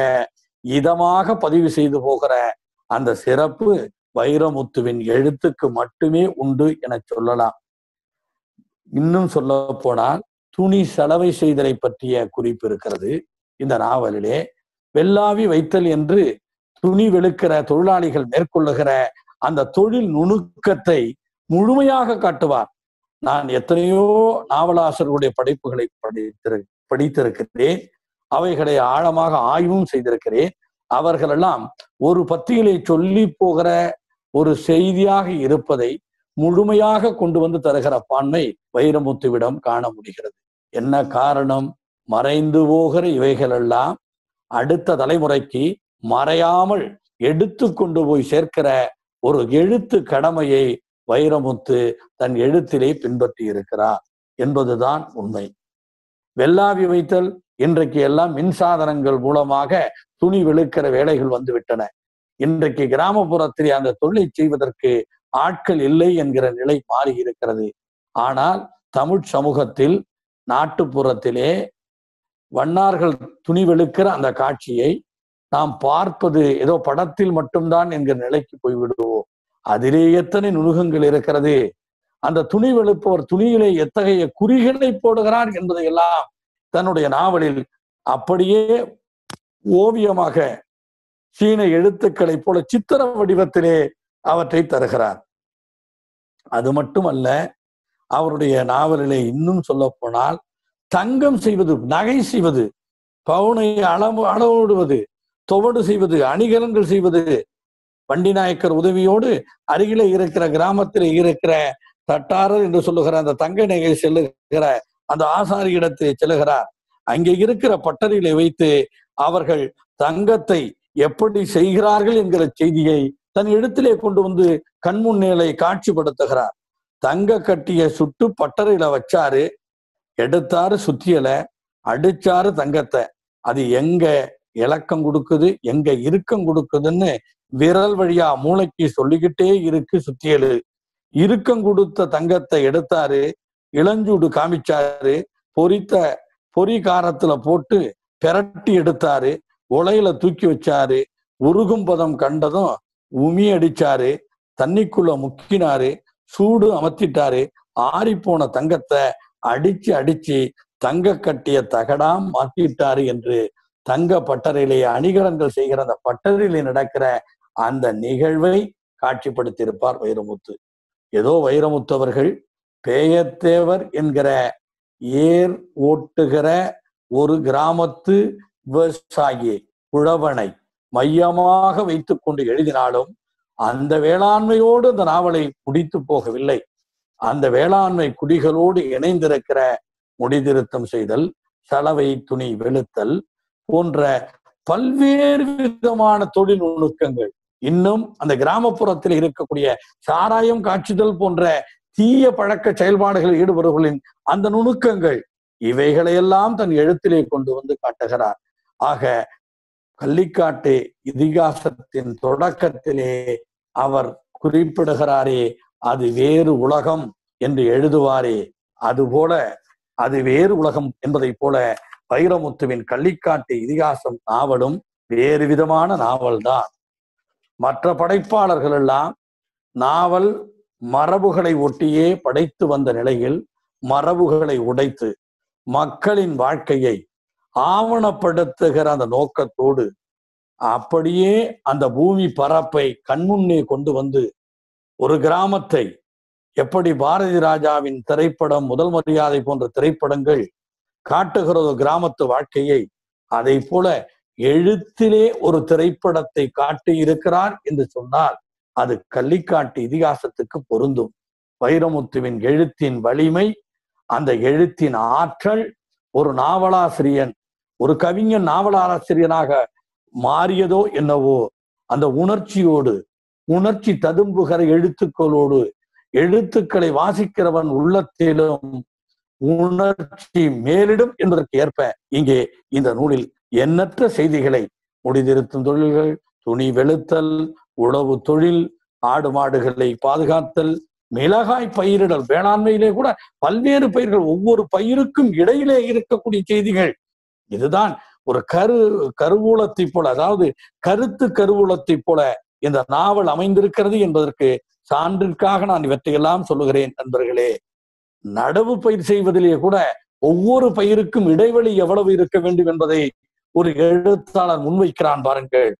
இதமாக பதிவு செய்து போகிற அந்த சிறப்பு வைரமுத்துவின் எழுத்துக்கு மட்டுமே உண்டு என சொல்லலாம் இன்னும் சொல்ல போனால் துணி செலவை செய்தலை பற்றிய குறிப்பு இருக்கிறது இந்த நாவலிலே வெள்ளாவி வைத்தல் என்று துணி வெளுக்கிற தொழிலாளிகள் மேற்கொள்ளுகிற அந்த தொழில் நுணுக்கத்தை முழுமையாக காட்டுவார் நான் எத்தனையோ நாவலாசிரியர்களுடைய படைப்புகளை படித்திரு படித்திருக்கிறேன் அவைகளை ஆழமாக ஆய்வும் செய்திருக்கிறேன் அவர்களெல்லாம் ஒரு பத்தியிலே சொல்லி போகிற ஒரு செய்தியாக இருப்பதை முழுமையாக கொண்டு வந்து தருகிற பான்மை வைரமுத்துவிடம் காண முடிகிறது என்ன காரணம் மறைந்து போகிற இவைகளெல்லாம் அடுத்த தலைமுறைக்கு மறையாமல் எடுத்து கொண்டு போய் சேர்க்கிற ஒரு எழுத்து கடமையை வைரமுத்து தன் எழுத்திலே பின்பற்றி இருக்கிறார் என்பதுதான் உண்மை வெள்ளாவி வைத்தல் இன்றைக்கு எல்லாம் மின்சாதனங்கள் மூலமாக துணி வெளுக்கிற வேலைகள் வந்து விட்டன இன்றைக்கு கிராமப்புறத்திலே அந்த தொழிலை செய்வதற்கு ஆட்கள் இல்லை என்கிற நிலை மாறி இருக்கிறது ஆனால் தமிழ் சமூகத்தில் நாட்டுப்புறத்திலே வண்ணார்கள் துணி வெளுக்கிற அந்த காட்சியை நாம் பார்ப்பது ஏதோ படத்தில் மட்டும்தான் என்கிற நிலைக்கு போய்விடுவோம் அதிலே எத்தனை நுணுகங்கள் இருக்கிறது அந்த துணி வெளுப்பவர் துணியிலே எத்தகைய குறிகளை போடுகிறார் என்பதையெல்லாம் தன்னுடைய நாவலில் அப்படியே ஓவியமாக சீன எழுத்துக்களை போல சித்திர வடிவத்திலே அவற்றை தருகிறார் அது மட்டுமல்ல அவருடைய நாவலிலே இன்னும் சொல்ல போனால் தங்கம் செய்வது நகை செய்வது பவுனை அளவு அளவிடுவது துவடு செய்வது அணிகலன்கள் செய்வது வண்டி நாயக்கர் உதவியோடு அருகிலே இருக்கிற கிராமத்தில் இருக்கிற தட்டாரர் என்று சொல்லுகிற அந்த தங்க நகை செல்லுகிற அந்த ஆசாரி இடத்திலே செல்லுகிறார் அங்கே இருக்கிற பட்டறையிலே வைத்து அவர்கள் தங்கத்தை எப்படி செய்கிறார்கள் என்கிற செய்தியை தன் இடத்திலே கொண்டு வந்து கண்முன்னேலை காட்சிப்படுத்துகிறார் தங்க கட்டிய சுட்டு பட்டறையில வச்சாரு எடுத்தாரு சுத்தியல அடிச்சாரு தங்கத்தை அது எங்க இலக்கம் கொடுக்குது எங்க இறுக்கம் கொடுக்குதுன்னு விரல் வழியா மூளைக்கு சொல்லிக்கிட்டே இருக்கு சுத்தியலு இறுக்கம் கொடுத்த தங்கத்தை எடுத்தாரு இளஞ்சூடு காமிச்சாரு பொரித்த பொறி காரத்துல போட்டு பெரட்டி எடுத்தாரு உலையில தூக்கி வச்சாரு உருகும் பதம் கண்டதும் உமி அடிச்சாரு தண்ணிக்குள்ள முக்கினாரு சூடு அமர்த்திட்டாரு ஆறிப்போன தங்கத்தை அடிச்சு அடிச்சு தங்க கட்டிய தகடாம் மாத்திட்டாரு என்று தங்க பட்டறையிலே அணிகலன்கள் செய்கிற அந்த பட்டறையிலே நடக்கிற அந்த நிகழ்வை காட்சிப்படுத்தியிருப்பார் வைரமுத்து ஏதோ வைரமுத்து அவர்கள் பேயத்தேவர் என்கிற ஏர் ஓட்டுகிற ஒரு கிராமத்து விவசாயி குழவனை மையமாக வைத்துக் கொண்டு எழுதினாலும் அந்த வேளாண்மையோடு அந்த நாவலை முடித்து போகவில்லை அந்த வேளாண்மை குடிகளோடு இணைந்திருக்கிற முடிதிருத்தம் செய்தல் சலவை துணி வெளுத்தல் போன்ற பல்வேறு விதமான தொழில் நுணுக்கங்கள் இன்னும் அந்த கிராமப்புறத்தில் இருக்கக்கூடிய சாராயம் காய்ச்சுதல் போன்ற தீய பழக்க செயல்பாடுகளில் ஈடுபடுவர்களின் அந்த நுணுக்கங்கள் இவைகளையெல்லாம் தன் எழுத்திலே கொண்டு வந்து காட்டுகிறார் ஆக கள்ளிக்காட்டு இதிகாசத்தின் தொடக்கத்திலே அவர் குறிப்பிடுகிறாரே அது வேறு உலகம் என்று எழுதுவாரே அதுபோல அது வேறு உலகம் என்பதைப் போல வைரமுத்துவின் கள்ளிக்காட்டு இதிகாசம் நாவலும் வேறு விதமான நாவல் தான் மற்ற படைப்பாளர்கள் எல்லாம் நாவல் மரபுகளை ஒட்டியே படைத்து வந்த நிலையில் மரபுகளை உடைத்து மக்களின் வாழ்க்கையை ஆவணப்படுத்துகிற அந்த நோக்கத்தோடு அப்படியே அந்த பூமி பரப்பை கண்முன்னே கொண்டு வந்து ஒரு கிராமத்தை எப்படி பாரதி ராஜாவின் திரைப்படம் முதல் மரியாதை போன்ற திரைப்படங்கள் காட்டுகிறதோ கிராமத்து வாழ்க்கையை அதை போல எழுத்திலே ஒரு திரைப்படத்தை காட்டி இருக்கிறார் என்று சொன்னால் அது கள்ளிக்காட்டு இதிகாசத்துக்கு பொருந்தும் வைரமுத்துவின் எழுத்தின் வலிமை அந்த எழுத்தின் ஆற்றல் ஒரு நாவலாசிரியன் ஒரு கவிஞன் நாவலாசிரியனாக மாறியதோ என்னவோ அந்த உணர்ச்சியோடு உணர்ச்சி ததும்புகிற எழுத்துக்களோடு எழுத்துக்களை வாசிக்கிறவன் உள்ளத்திலும் உணர்ச்சி மேலிடும் என்பதற்கு ஏற்ப இங்கே இந்த நூலில் எண்ணற்ற செய்திகளை முடிதிருத்தும் தொழில்கள் துணி வெளுத்தல் உழவு தொழில் ஆடு மாடுகளை பாதுகாத்தல் மிளகாய் பயிரிடல் வேளாண்மையிலே கூட பல்வேறு பயிர்கள் ஒவ்வொரு பயிருக்கும் இடையிலே இருக்கக்கூடிய செய்திகள் இதுதான் ஒரு கரு கருவூலத்தை போல அதாவது கருத்து கருவூலத்தை போல இந்த நாவல் அமைந்திருக்கிறது என்பதற்கு சான்றிற்காக நான் இவற்றையெல்லாம் சொல்லுகிறேன் நண்பர்களே நடவு பயிர் செய்வதிலே கூட ஒவ்வொரு பயிருக்கும் இடைவெளி எவ்வளவு இருக்க வேண்டும் என்பதை ஒரு எழுத்தாளர் முன்வைக்கிறான் பாருங்கள்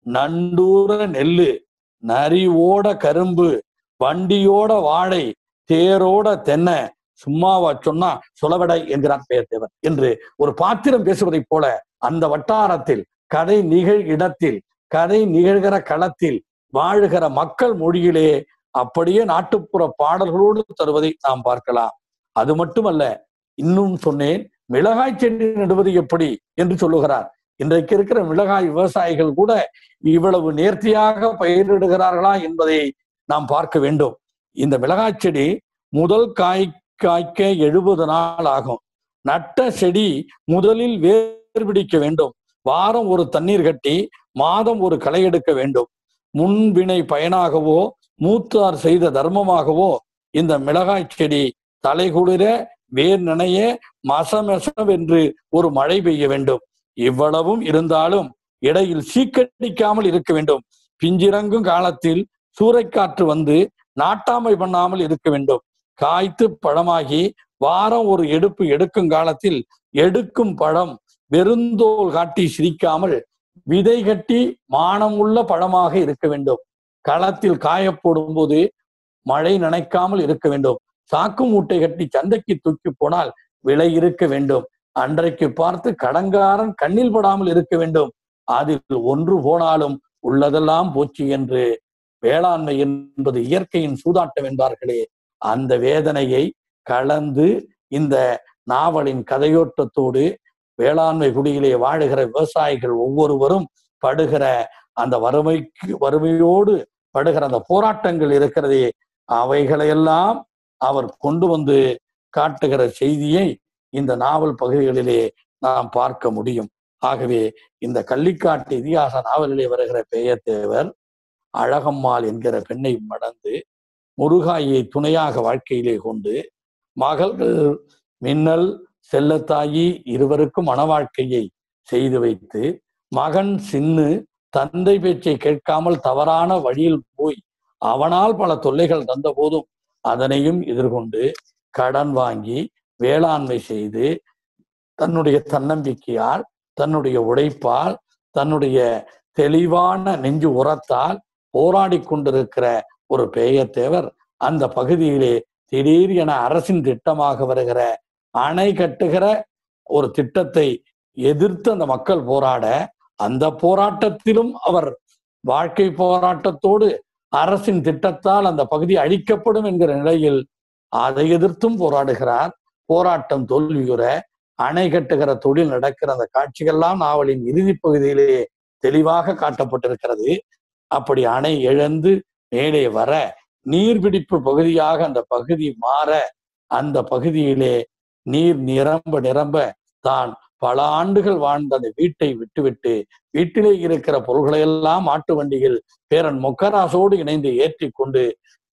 நண்டூர நெல்லு நரி ஓட கரும்பு வண்டியோட வாழை தேரோட தென்னை சும்மாவா சொன்னா சுளவடை என்கிறான் பெயர்த்தேவன் என்று ஒரு பாத்திரம் பேசுவதைப் போல அந்த வட்டாரத்தில் கதை நிகழ் இடத்தில் கதை நிகழ்கிற களத்தில் வாழுகிற மக்கள் மொழியிலே அப்படியே நாட்டுப்புற பாடல்களோடு தருவதை நாம் பார்க்கலாம் அது மட்டுமல்ல இன்னும் சொன்னேன் மிளகாய் செடி நடுவது எப்படி என்று சொல்லுகிறார் இன்றைக்கு இருக்கிற மிளகாய் விவசாயிகள் கூட இவ்வளவு நேர்த்தியாக பயிரிடுகிறார்களா என்பதை நாம் பார்க்க வேண்டும் இந்த மிளகாய் செடி முதல் காய் காய்க்க எழுபது நாள் ஆகும் நட்ட செடி முதலில் வேர் பிடிக்க வேண்டும் வாரம் ஒரு தண்ணீர் கட்டி மாதம் ஒரு களை எடுக்க வேண்டும் முன்வினை பயனாகவோ மூத்தார் செய்த தர்மமாகவோ இந்த மிளகாய் செடி தலைகுளிர வேர் நினைய மசமசவென்று ஒரு மழை பெய்ய வேண்டும் இவ்வளவும் இருந்தாலும் இடையில் சீக்கடிக்காமல் இருக்க வேண்டும் பிஞ்சிறங்கும் காலத்தில் சூறைக்காற்று வந்து நாட்டாமை பண்ணாமல் இருக்க வேண்டும் காய்த்து பழமாகி வாரம் ஒரு எடுப்பு எடுக்கும் காலத்தில் எடுக்கும் பழம் வெறுந்தோல் காட்டி சிரிக்காமல் விதை கட்டி மானம் உள்ள பழமாக இருக்க வேண்டும் களத்தில் காயப்படும் போது மழை நனைக்காமல் இருக்க வேண்டும் சாக்கு மூட்டை கட்டி சந்தைக்கு தூக்கி போனால் விலை இருக்க வேண்டும் அன்றைக்கு பார்த்து கடங்காரன் கண்ணில் படாமல் இருக்க வேண்டும் அதில் ஒன்று போனாலும் உள்ளதெல்லாம் போச்சு என்று வேளாண்மை என்பது இயற்கையின் சூதாட்டம் என்பார்களே அந்த வேதனையை கலந்து இந்த நாவலின் கதையோட்டத்தோடு வேளாண்மை குடியிலே வாழுகிற விவசாயிகள் ஒவ்வொருவரும் படுகிற அந்த வறுமைக்கு வறுமையோடு படுகிற அந்த போராட்டங்கள் இருக்கிறதே அவைகளையெல்லாம் அவர் கொண்டு வந்து காட்டுகிற செய்தியை இந்த நாவல் பகுதிகளிலே நாம் பார்க்க முடியும் ஆகவே இந்த கள்ளிக்காட்டு இதிகாச நாவலிலே வருகிற பெயர்த்தேவர் அழகம்மாள் என்கிற பெண்ணை மடந்து முருகாயை துணையாக வாழ்க்கையிலே கொண்டு மகள்கள் மின்னல் செல்லத்தாயி இருவருக்கும் மன வாழ்க்கையை செய்து வைத்து மகன் சின்னு தந்தை பேச்சை கேட்காமல் தவறான வழியில் போய் அவனால் பல தொல்லைகள் தந்த போதும் அதனையும் எதிர்கொண்டு கடன் வாங்கி வேளாண்மை செய்து தன்னுடைய தன்னம்பிக்கையால் தன்னுடைய உழைப்பால் தன்னுடைய தெளிவான நெஞ்சு உரத்தால் போராடி கொண்டிருக்கிற ஒரு பேயத்தேவர் அந்த பகுதியிலே திடீர் என அரசின் திட்டமாக வருகிற அணை கட்டுகிற ஒரு திட்டத்தை எதிர்த்து அந்த மக்கள் போராட அந்த போராட்டத்திலும் அவர் வாழ்க்கை போராட்டத்தோடு அரசின் திட்டத்தால் அந்த பகுதி அழிக்கப்படும் என்கிற நிலையில் அதை எதிர்த்தும் போராடுகிறார் போராட்டம் தோல்வியுற அணை கட்டுகிற தொழில் நடக்கிற அந்த காட்சிகள்லாம் நாவலின் இறுதி பகுதியிலே தெளிவாக காட்டப்பட்டிருக்கிறது அப்படி அணை இழந்து மேலே வர நீர்பிடிப்பு பகுதியாக அந்த பகுதி மாற அந்த பகுதியிலே நீர் நிரம்ப நிரம்ப தான் பல ஆண்டுகள் வாழ்ந்த அந்த வீட்டை விட்டுவிட்டு வீட்டிலே இருக்கிற பொருள்களை எல்லாம் மாட்டு வண்டியில் பேரன் மொக்கராசோடு இணைந்து ஏற்றி கொண்டு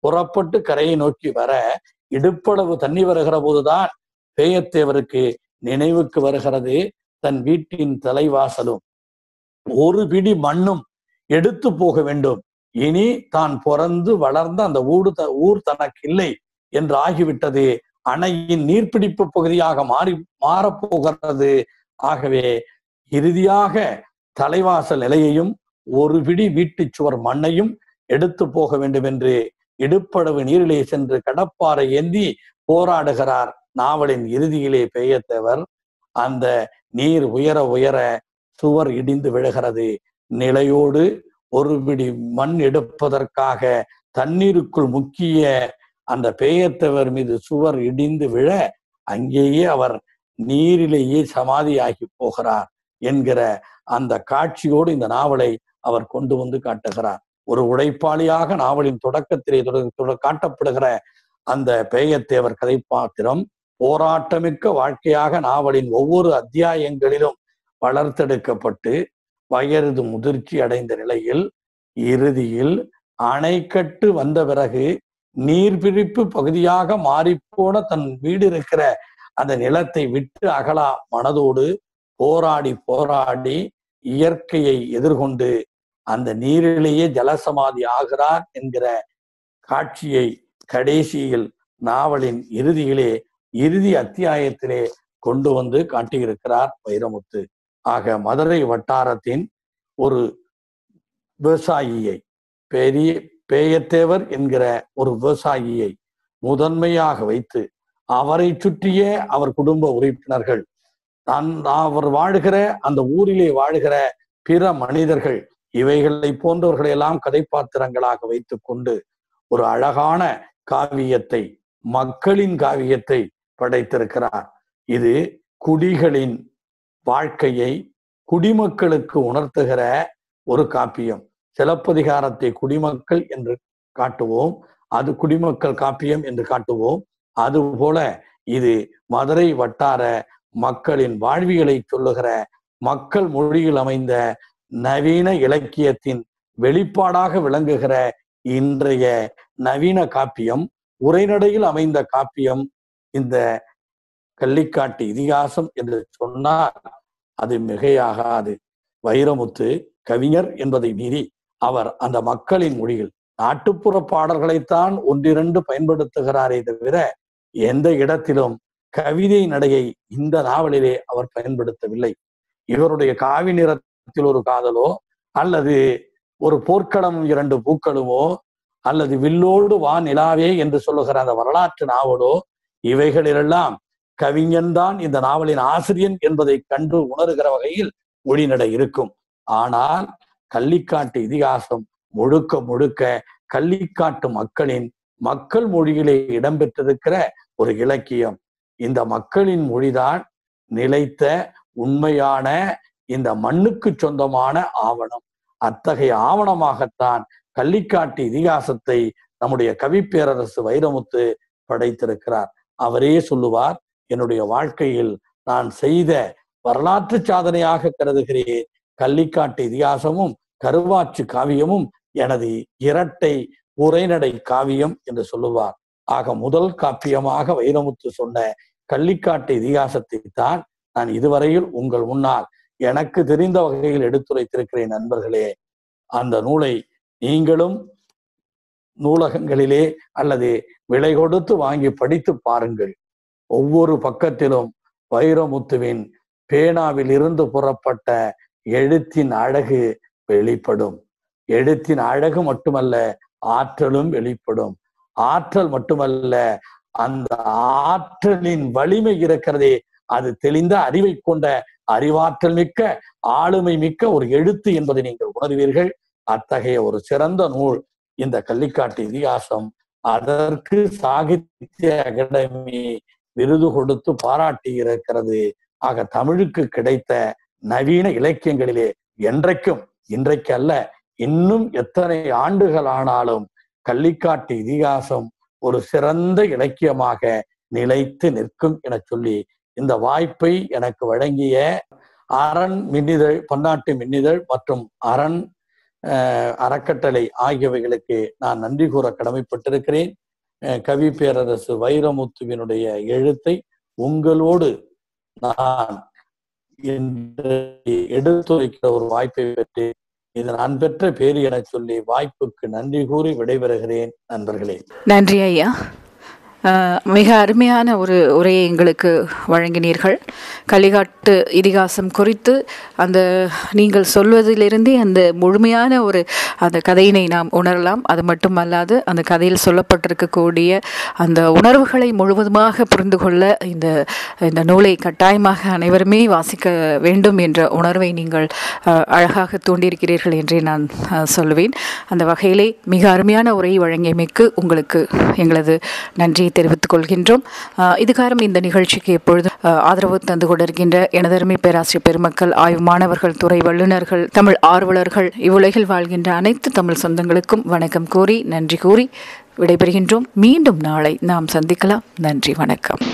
புறப்பட்டு கரையை நோக்கி வர இடுப்பளவு தண்ணி வருகிற போதுதான் பேயத்தேவருக்கு நினைவுக்கு வருகிறது தன் வீட்டின் தலைவாசலும் ஒரு பிடி மண்ணும் எடுத்து போக வேண்டும் இனி தான் பிறந்து வளர்ந்த அந்த ஊடு த ஊர் தனக்கு இல்லை என்று ஆகிவிட்டது அணையின் நீர்பிடிப்பு பகுதியாக மாறி மாறப்போகிறது ஆகவே இறுதியாக தலைவாசல் நிலையையும் ஒரு பிடி வீட்டுச் சுவர் மண்ணையும் எடுத்து போக வேண்டும் என்று இடுப்பளவு நீரிலே சென்று கடப்பாறை ஏந்தி போராடுகிறார் நாவலின் இறுதியிலே பெய்யத்தேவர் அந்த நீர் உயர உயர சுவர் இடிந்து விழுகிறது நிலையோடு ஒரு பிடி மண் எடுப்பதற்காக தண்ணீருக்குள் முக்கிய அந்த பெயர்த்தவர் மீது சுவர் இடிந்து விழ அங்கேயே அவர் நீரிலேயே சமாதியாகி போகிறார் என்கிற அந்த காட்சியோடு இந்த நாவலை அவர் கொண்டு வந்து காட்டுகிறார் ஒரு உழைப்பாளியாக நாவலின் தொடக்கத்திலே தொட- தொட- காட்டப்படுகிற அந்த பேயத்தேவர் கதைப்பாத்திரம் போராட்டமிக்க வாழ்க்கையாக நாவலின் ஒவ்வொரு அத்தியாயங்களிலும் வளர்த்தெடுக்கப்பட்டு வயது முதிர்ச்சி அடைந்த நிலையில் இறுதியில் அணைக்கட்டு வந்த பிறகு நீர்பிடிப்பு பகுதியாக மாறிப்போன தன் வீடு இருக்கிற அந்த நிலத்தை விட்டு அகலா மனதோடு போராடி போராடி இயற்கையை எதிர்கொண்டு அந்த நீரிலேயே ஜலசமாதி ஆகிறார் என்கிற காட்சியை கடைசியில் நாவலின் இறுதியிலே இறுதி அத்தியாயத்திலே கொண்டு வந்து காட்டியிருக்கிறார் வைரமுத்து ஆக மதுரை வட்டாரத்தின் ஒரு விவசாயியை பெரிய பேயத்தேவர் என்கிற ஒரு விவசாயியை முதன்மையாக வைத்து அவரை சுற்றியே அவர் குடும்ப உறுப்பினர்கள் தான் அவர் வாழ்கிற அந்த ஊரிலே வாழ்கிற பிற மனிதர்கள் இவைகளை போன்றவர்களை எல்லாம் கதைப்பாத்திரங்களாக வைத்துக் கொண்டு ஒரு அழகான காவியத்தை மக்களின் காவியத்தை படைத்திருக்கிறார் இது குடிகளின் வாழ்க்கையை குடிமக்களுக்கு உணர்த்துகிற ஒரு காப்பியம் சிலப்பதிகாரத்தை குடிமக்கள் என்று காட்டுவோம் அது குடிமக்கள் காப்பியம் என்று காட்டுவோம் அதுபோல இது மதுரை வட்டார மக்களின் வாழ்வியலை சொல்லுகிற மக்கள் மொழியில் அமைந்த நவீன இலக்கியத்தின் வெளிப்பாடாக விளங்குகிற இன்றைய நவீன காப்பியம் உரைநடையில் அமைந்த காப்பியம் இந்த கள்ளிக்காட்டு இதிகாசம் என்று சொன்னால் அது மிகையாகாது வைரமுத்து கவிஞர் என்பதை மீறி அவர் அந்த மக்களின் மொழியில் நாட்டுப்புற பாடல்களைத்தான் ஒன்றிரண்டு பயன்படுத்துகிறாரே தவிர எந்த இடத்திலும் கவிதை நடையை இந்த நாவலிலே அவர் பயன்படுத்தவில்லை இவருடைய காவி நிறத்தில் ஒரு காதலோ அல்லது ஒரு போர்க்களம் இரண்டு பூக்களுமோ அல்லது வில்லோடு வா நிலாவே என்று சொல்லுகிற அந்த வரலாற்று நாவலோ இவைகளிலெல்லாம் கவிஞன்தான் இந்த நாவலின் ஆசிரியன் என்பதை கண்டு உணர்கிற வகையில் மொழிநடை இருக்கும் ஆனால் கள்ளிக்காட்டு இதிகாசம் முழுக்க முழுக்க கள்ளிக்காட்டு மக்களின் மக்கள் மொழியிலே இடம்பெற்றிருக்கிற ஒரு இலக்கியம் இந்த மக்களின் மொழிதான் நிலைத்த உண்மையான இந்த மண்ணுக்கு சொந்தமான ஆவணம் அத்தகைய ஆவணமாகத்தான் கள்ளிக்காட்டு இதிகாசத்தை நம்முடைய கவிப்பேரரசு வைரமுத்து படைத்திருக்கிறார் அவரே சொல்லுவார் என்னுடைய வாழ்க்கையில் நான் செய்த வரலாற்று சாதனையாக கருதுகிறேன் கள்ளிக்காட்டு இதிகாசமும் கருவாச்சு காவியமும் எனது இரட்டை உரைநடை காவியம் என்று சொல்லுவார் ஆக முதல் காப்பியமாக வைரமுத்து சொன்ன கள்ளிக்காட்டு இதிகாசத்தை தான் நான் இதுவரையில் உங்கள் முன்னால் எனக்கு தெரிந்த வகையில் எடுத்துரைத்திருக்கிறேன் நண்பர்களே அந்த நூலை நீங்களும் நூலகங்களிலே அல்லது விலை கொடுத்து வாங்கி படித்து பாருங்கள் ஒவ்வொரு பக்கத்திலும் வைரமுத்துவின் பேனாவில் இருந்து புறப்பட்ட எழுத்தின் அழகு வெளிப்படும் எழுத்தின் அழகு மட்டுமல்ல ஆற்றலும் வெளிப்படும் ஆற்றல் மட்டுமல்ல அந்த ஆற்றலின் வலிமை இருக்கிறதே அது தெளிந்த அறிவை கொண்ட அறிவாற்றல் மிக்க ஆளுமை மிக்க ஒரு எழுத்து என்பதை நீங்கள் உணர்வீர்கள் அத்தகைய ஒரு சிறந்த நூல் இந்த கள்ளிக்காட்டு இதிகாசம் அதற்கு சாகித்ய அகாடமி விருது கொடுத்து பாராட்டி இருக்கிறது ஆக தமிழுக்கு கிடைத்த நவீன இலக்கியங்களிலே என்றைக்கும் இன்றைக்கு அல்ல இன்னும் எத்தனை ஆண்டுகள் ஆனாலும் கள்ளிக்காட்டு இதிகாசம் ஒரு சிறந்த இலக்கியமாக நிலைத்து நிற்கும் என சொல்லி இந்த வாய்ப்பை எனக்கு வழங்கிய அரண் மின்னிதழ் பன்னாட்டு மின்னிதழ் மற்றும் அரண் அஹ், அறக்கட்டளை ஆகியவைகளுக்கு நான் நன்றி கூற கடமைப்பட்டிருக்கிறேன் அஹ், கவி பேரரசு வைரமுத்துவினுடைய எழுத்தை உங்களோடு நான் இன்று எடுத்துரைக்கிற ஒரு வாய்ப்பை பெற்று இது நான் பெற்ற பேரு என சொல்லி வாய்ப்புக்கு நன்றி கூறி விடைபெறுகிறேன் நண்பர்களே நன்றி ஐயா அஹ், மிக அருமையான ஒரு உரையை எங்களுக்கு வழங்கினீர்கள் களிகாட்டு இதிகாசம் குறித்து அந்த நீங்கள் சொல்வதிலிருந்தே அந்த முழுமையான ஒரு அந்த கதையினை நாம் உணரலாம் அது மட்டுமல்லாது அந்த கதையில் சொல்லப்பட்டிருக்கக்கூடிய அந்த உணர்வுகளை முழுவதுமாக புரிந்து கொள்ள இந்த இந்த நூலை கட்டாயமாக அனைவருமே வாசிக்க வேண்டும் என்ற உணர்வை நீங்கள் அஹ், அழகாக தூண்டியிருக்கிறீர்கள் என்றே நான் அஹ், சொல்லுவேன் அந்த வகையிலே மிக அருமையான உரையை வழங்கியமைக்கு உங்களுக்கு எங்களது நன்றியை தெரிவித்துக் கொள்கின்றோம் அஹ், இதுகாரம் இந்த நிகழ்ச்சிக்கு எப்பொழுதும் அஹ், ஆதரவு தந்து கொண்டிருக்கின்ற எனதருமை பேராசிரியர் பெருமக்கள் ஆய்வு மாணவர்கள் துறை வல்லுநர்கள் தமிழ் ஆர்வலர்கள் இவ்வுலகில் வாழ்கின்ற அனைத்து தமிழ் சொந்தங்களுக்கும் வணக்கம் கூறி நன்றி கூறி விடைபெறுகின்றோம் மீண்டும் நாளை நாம் சந்திக்கலாம் நன்றி வணக்கம்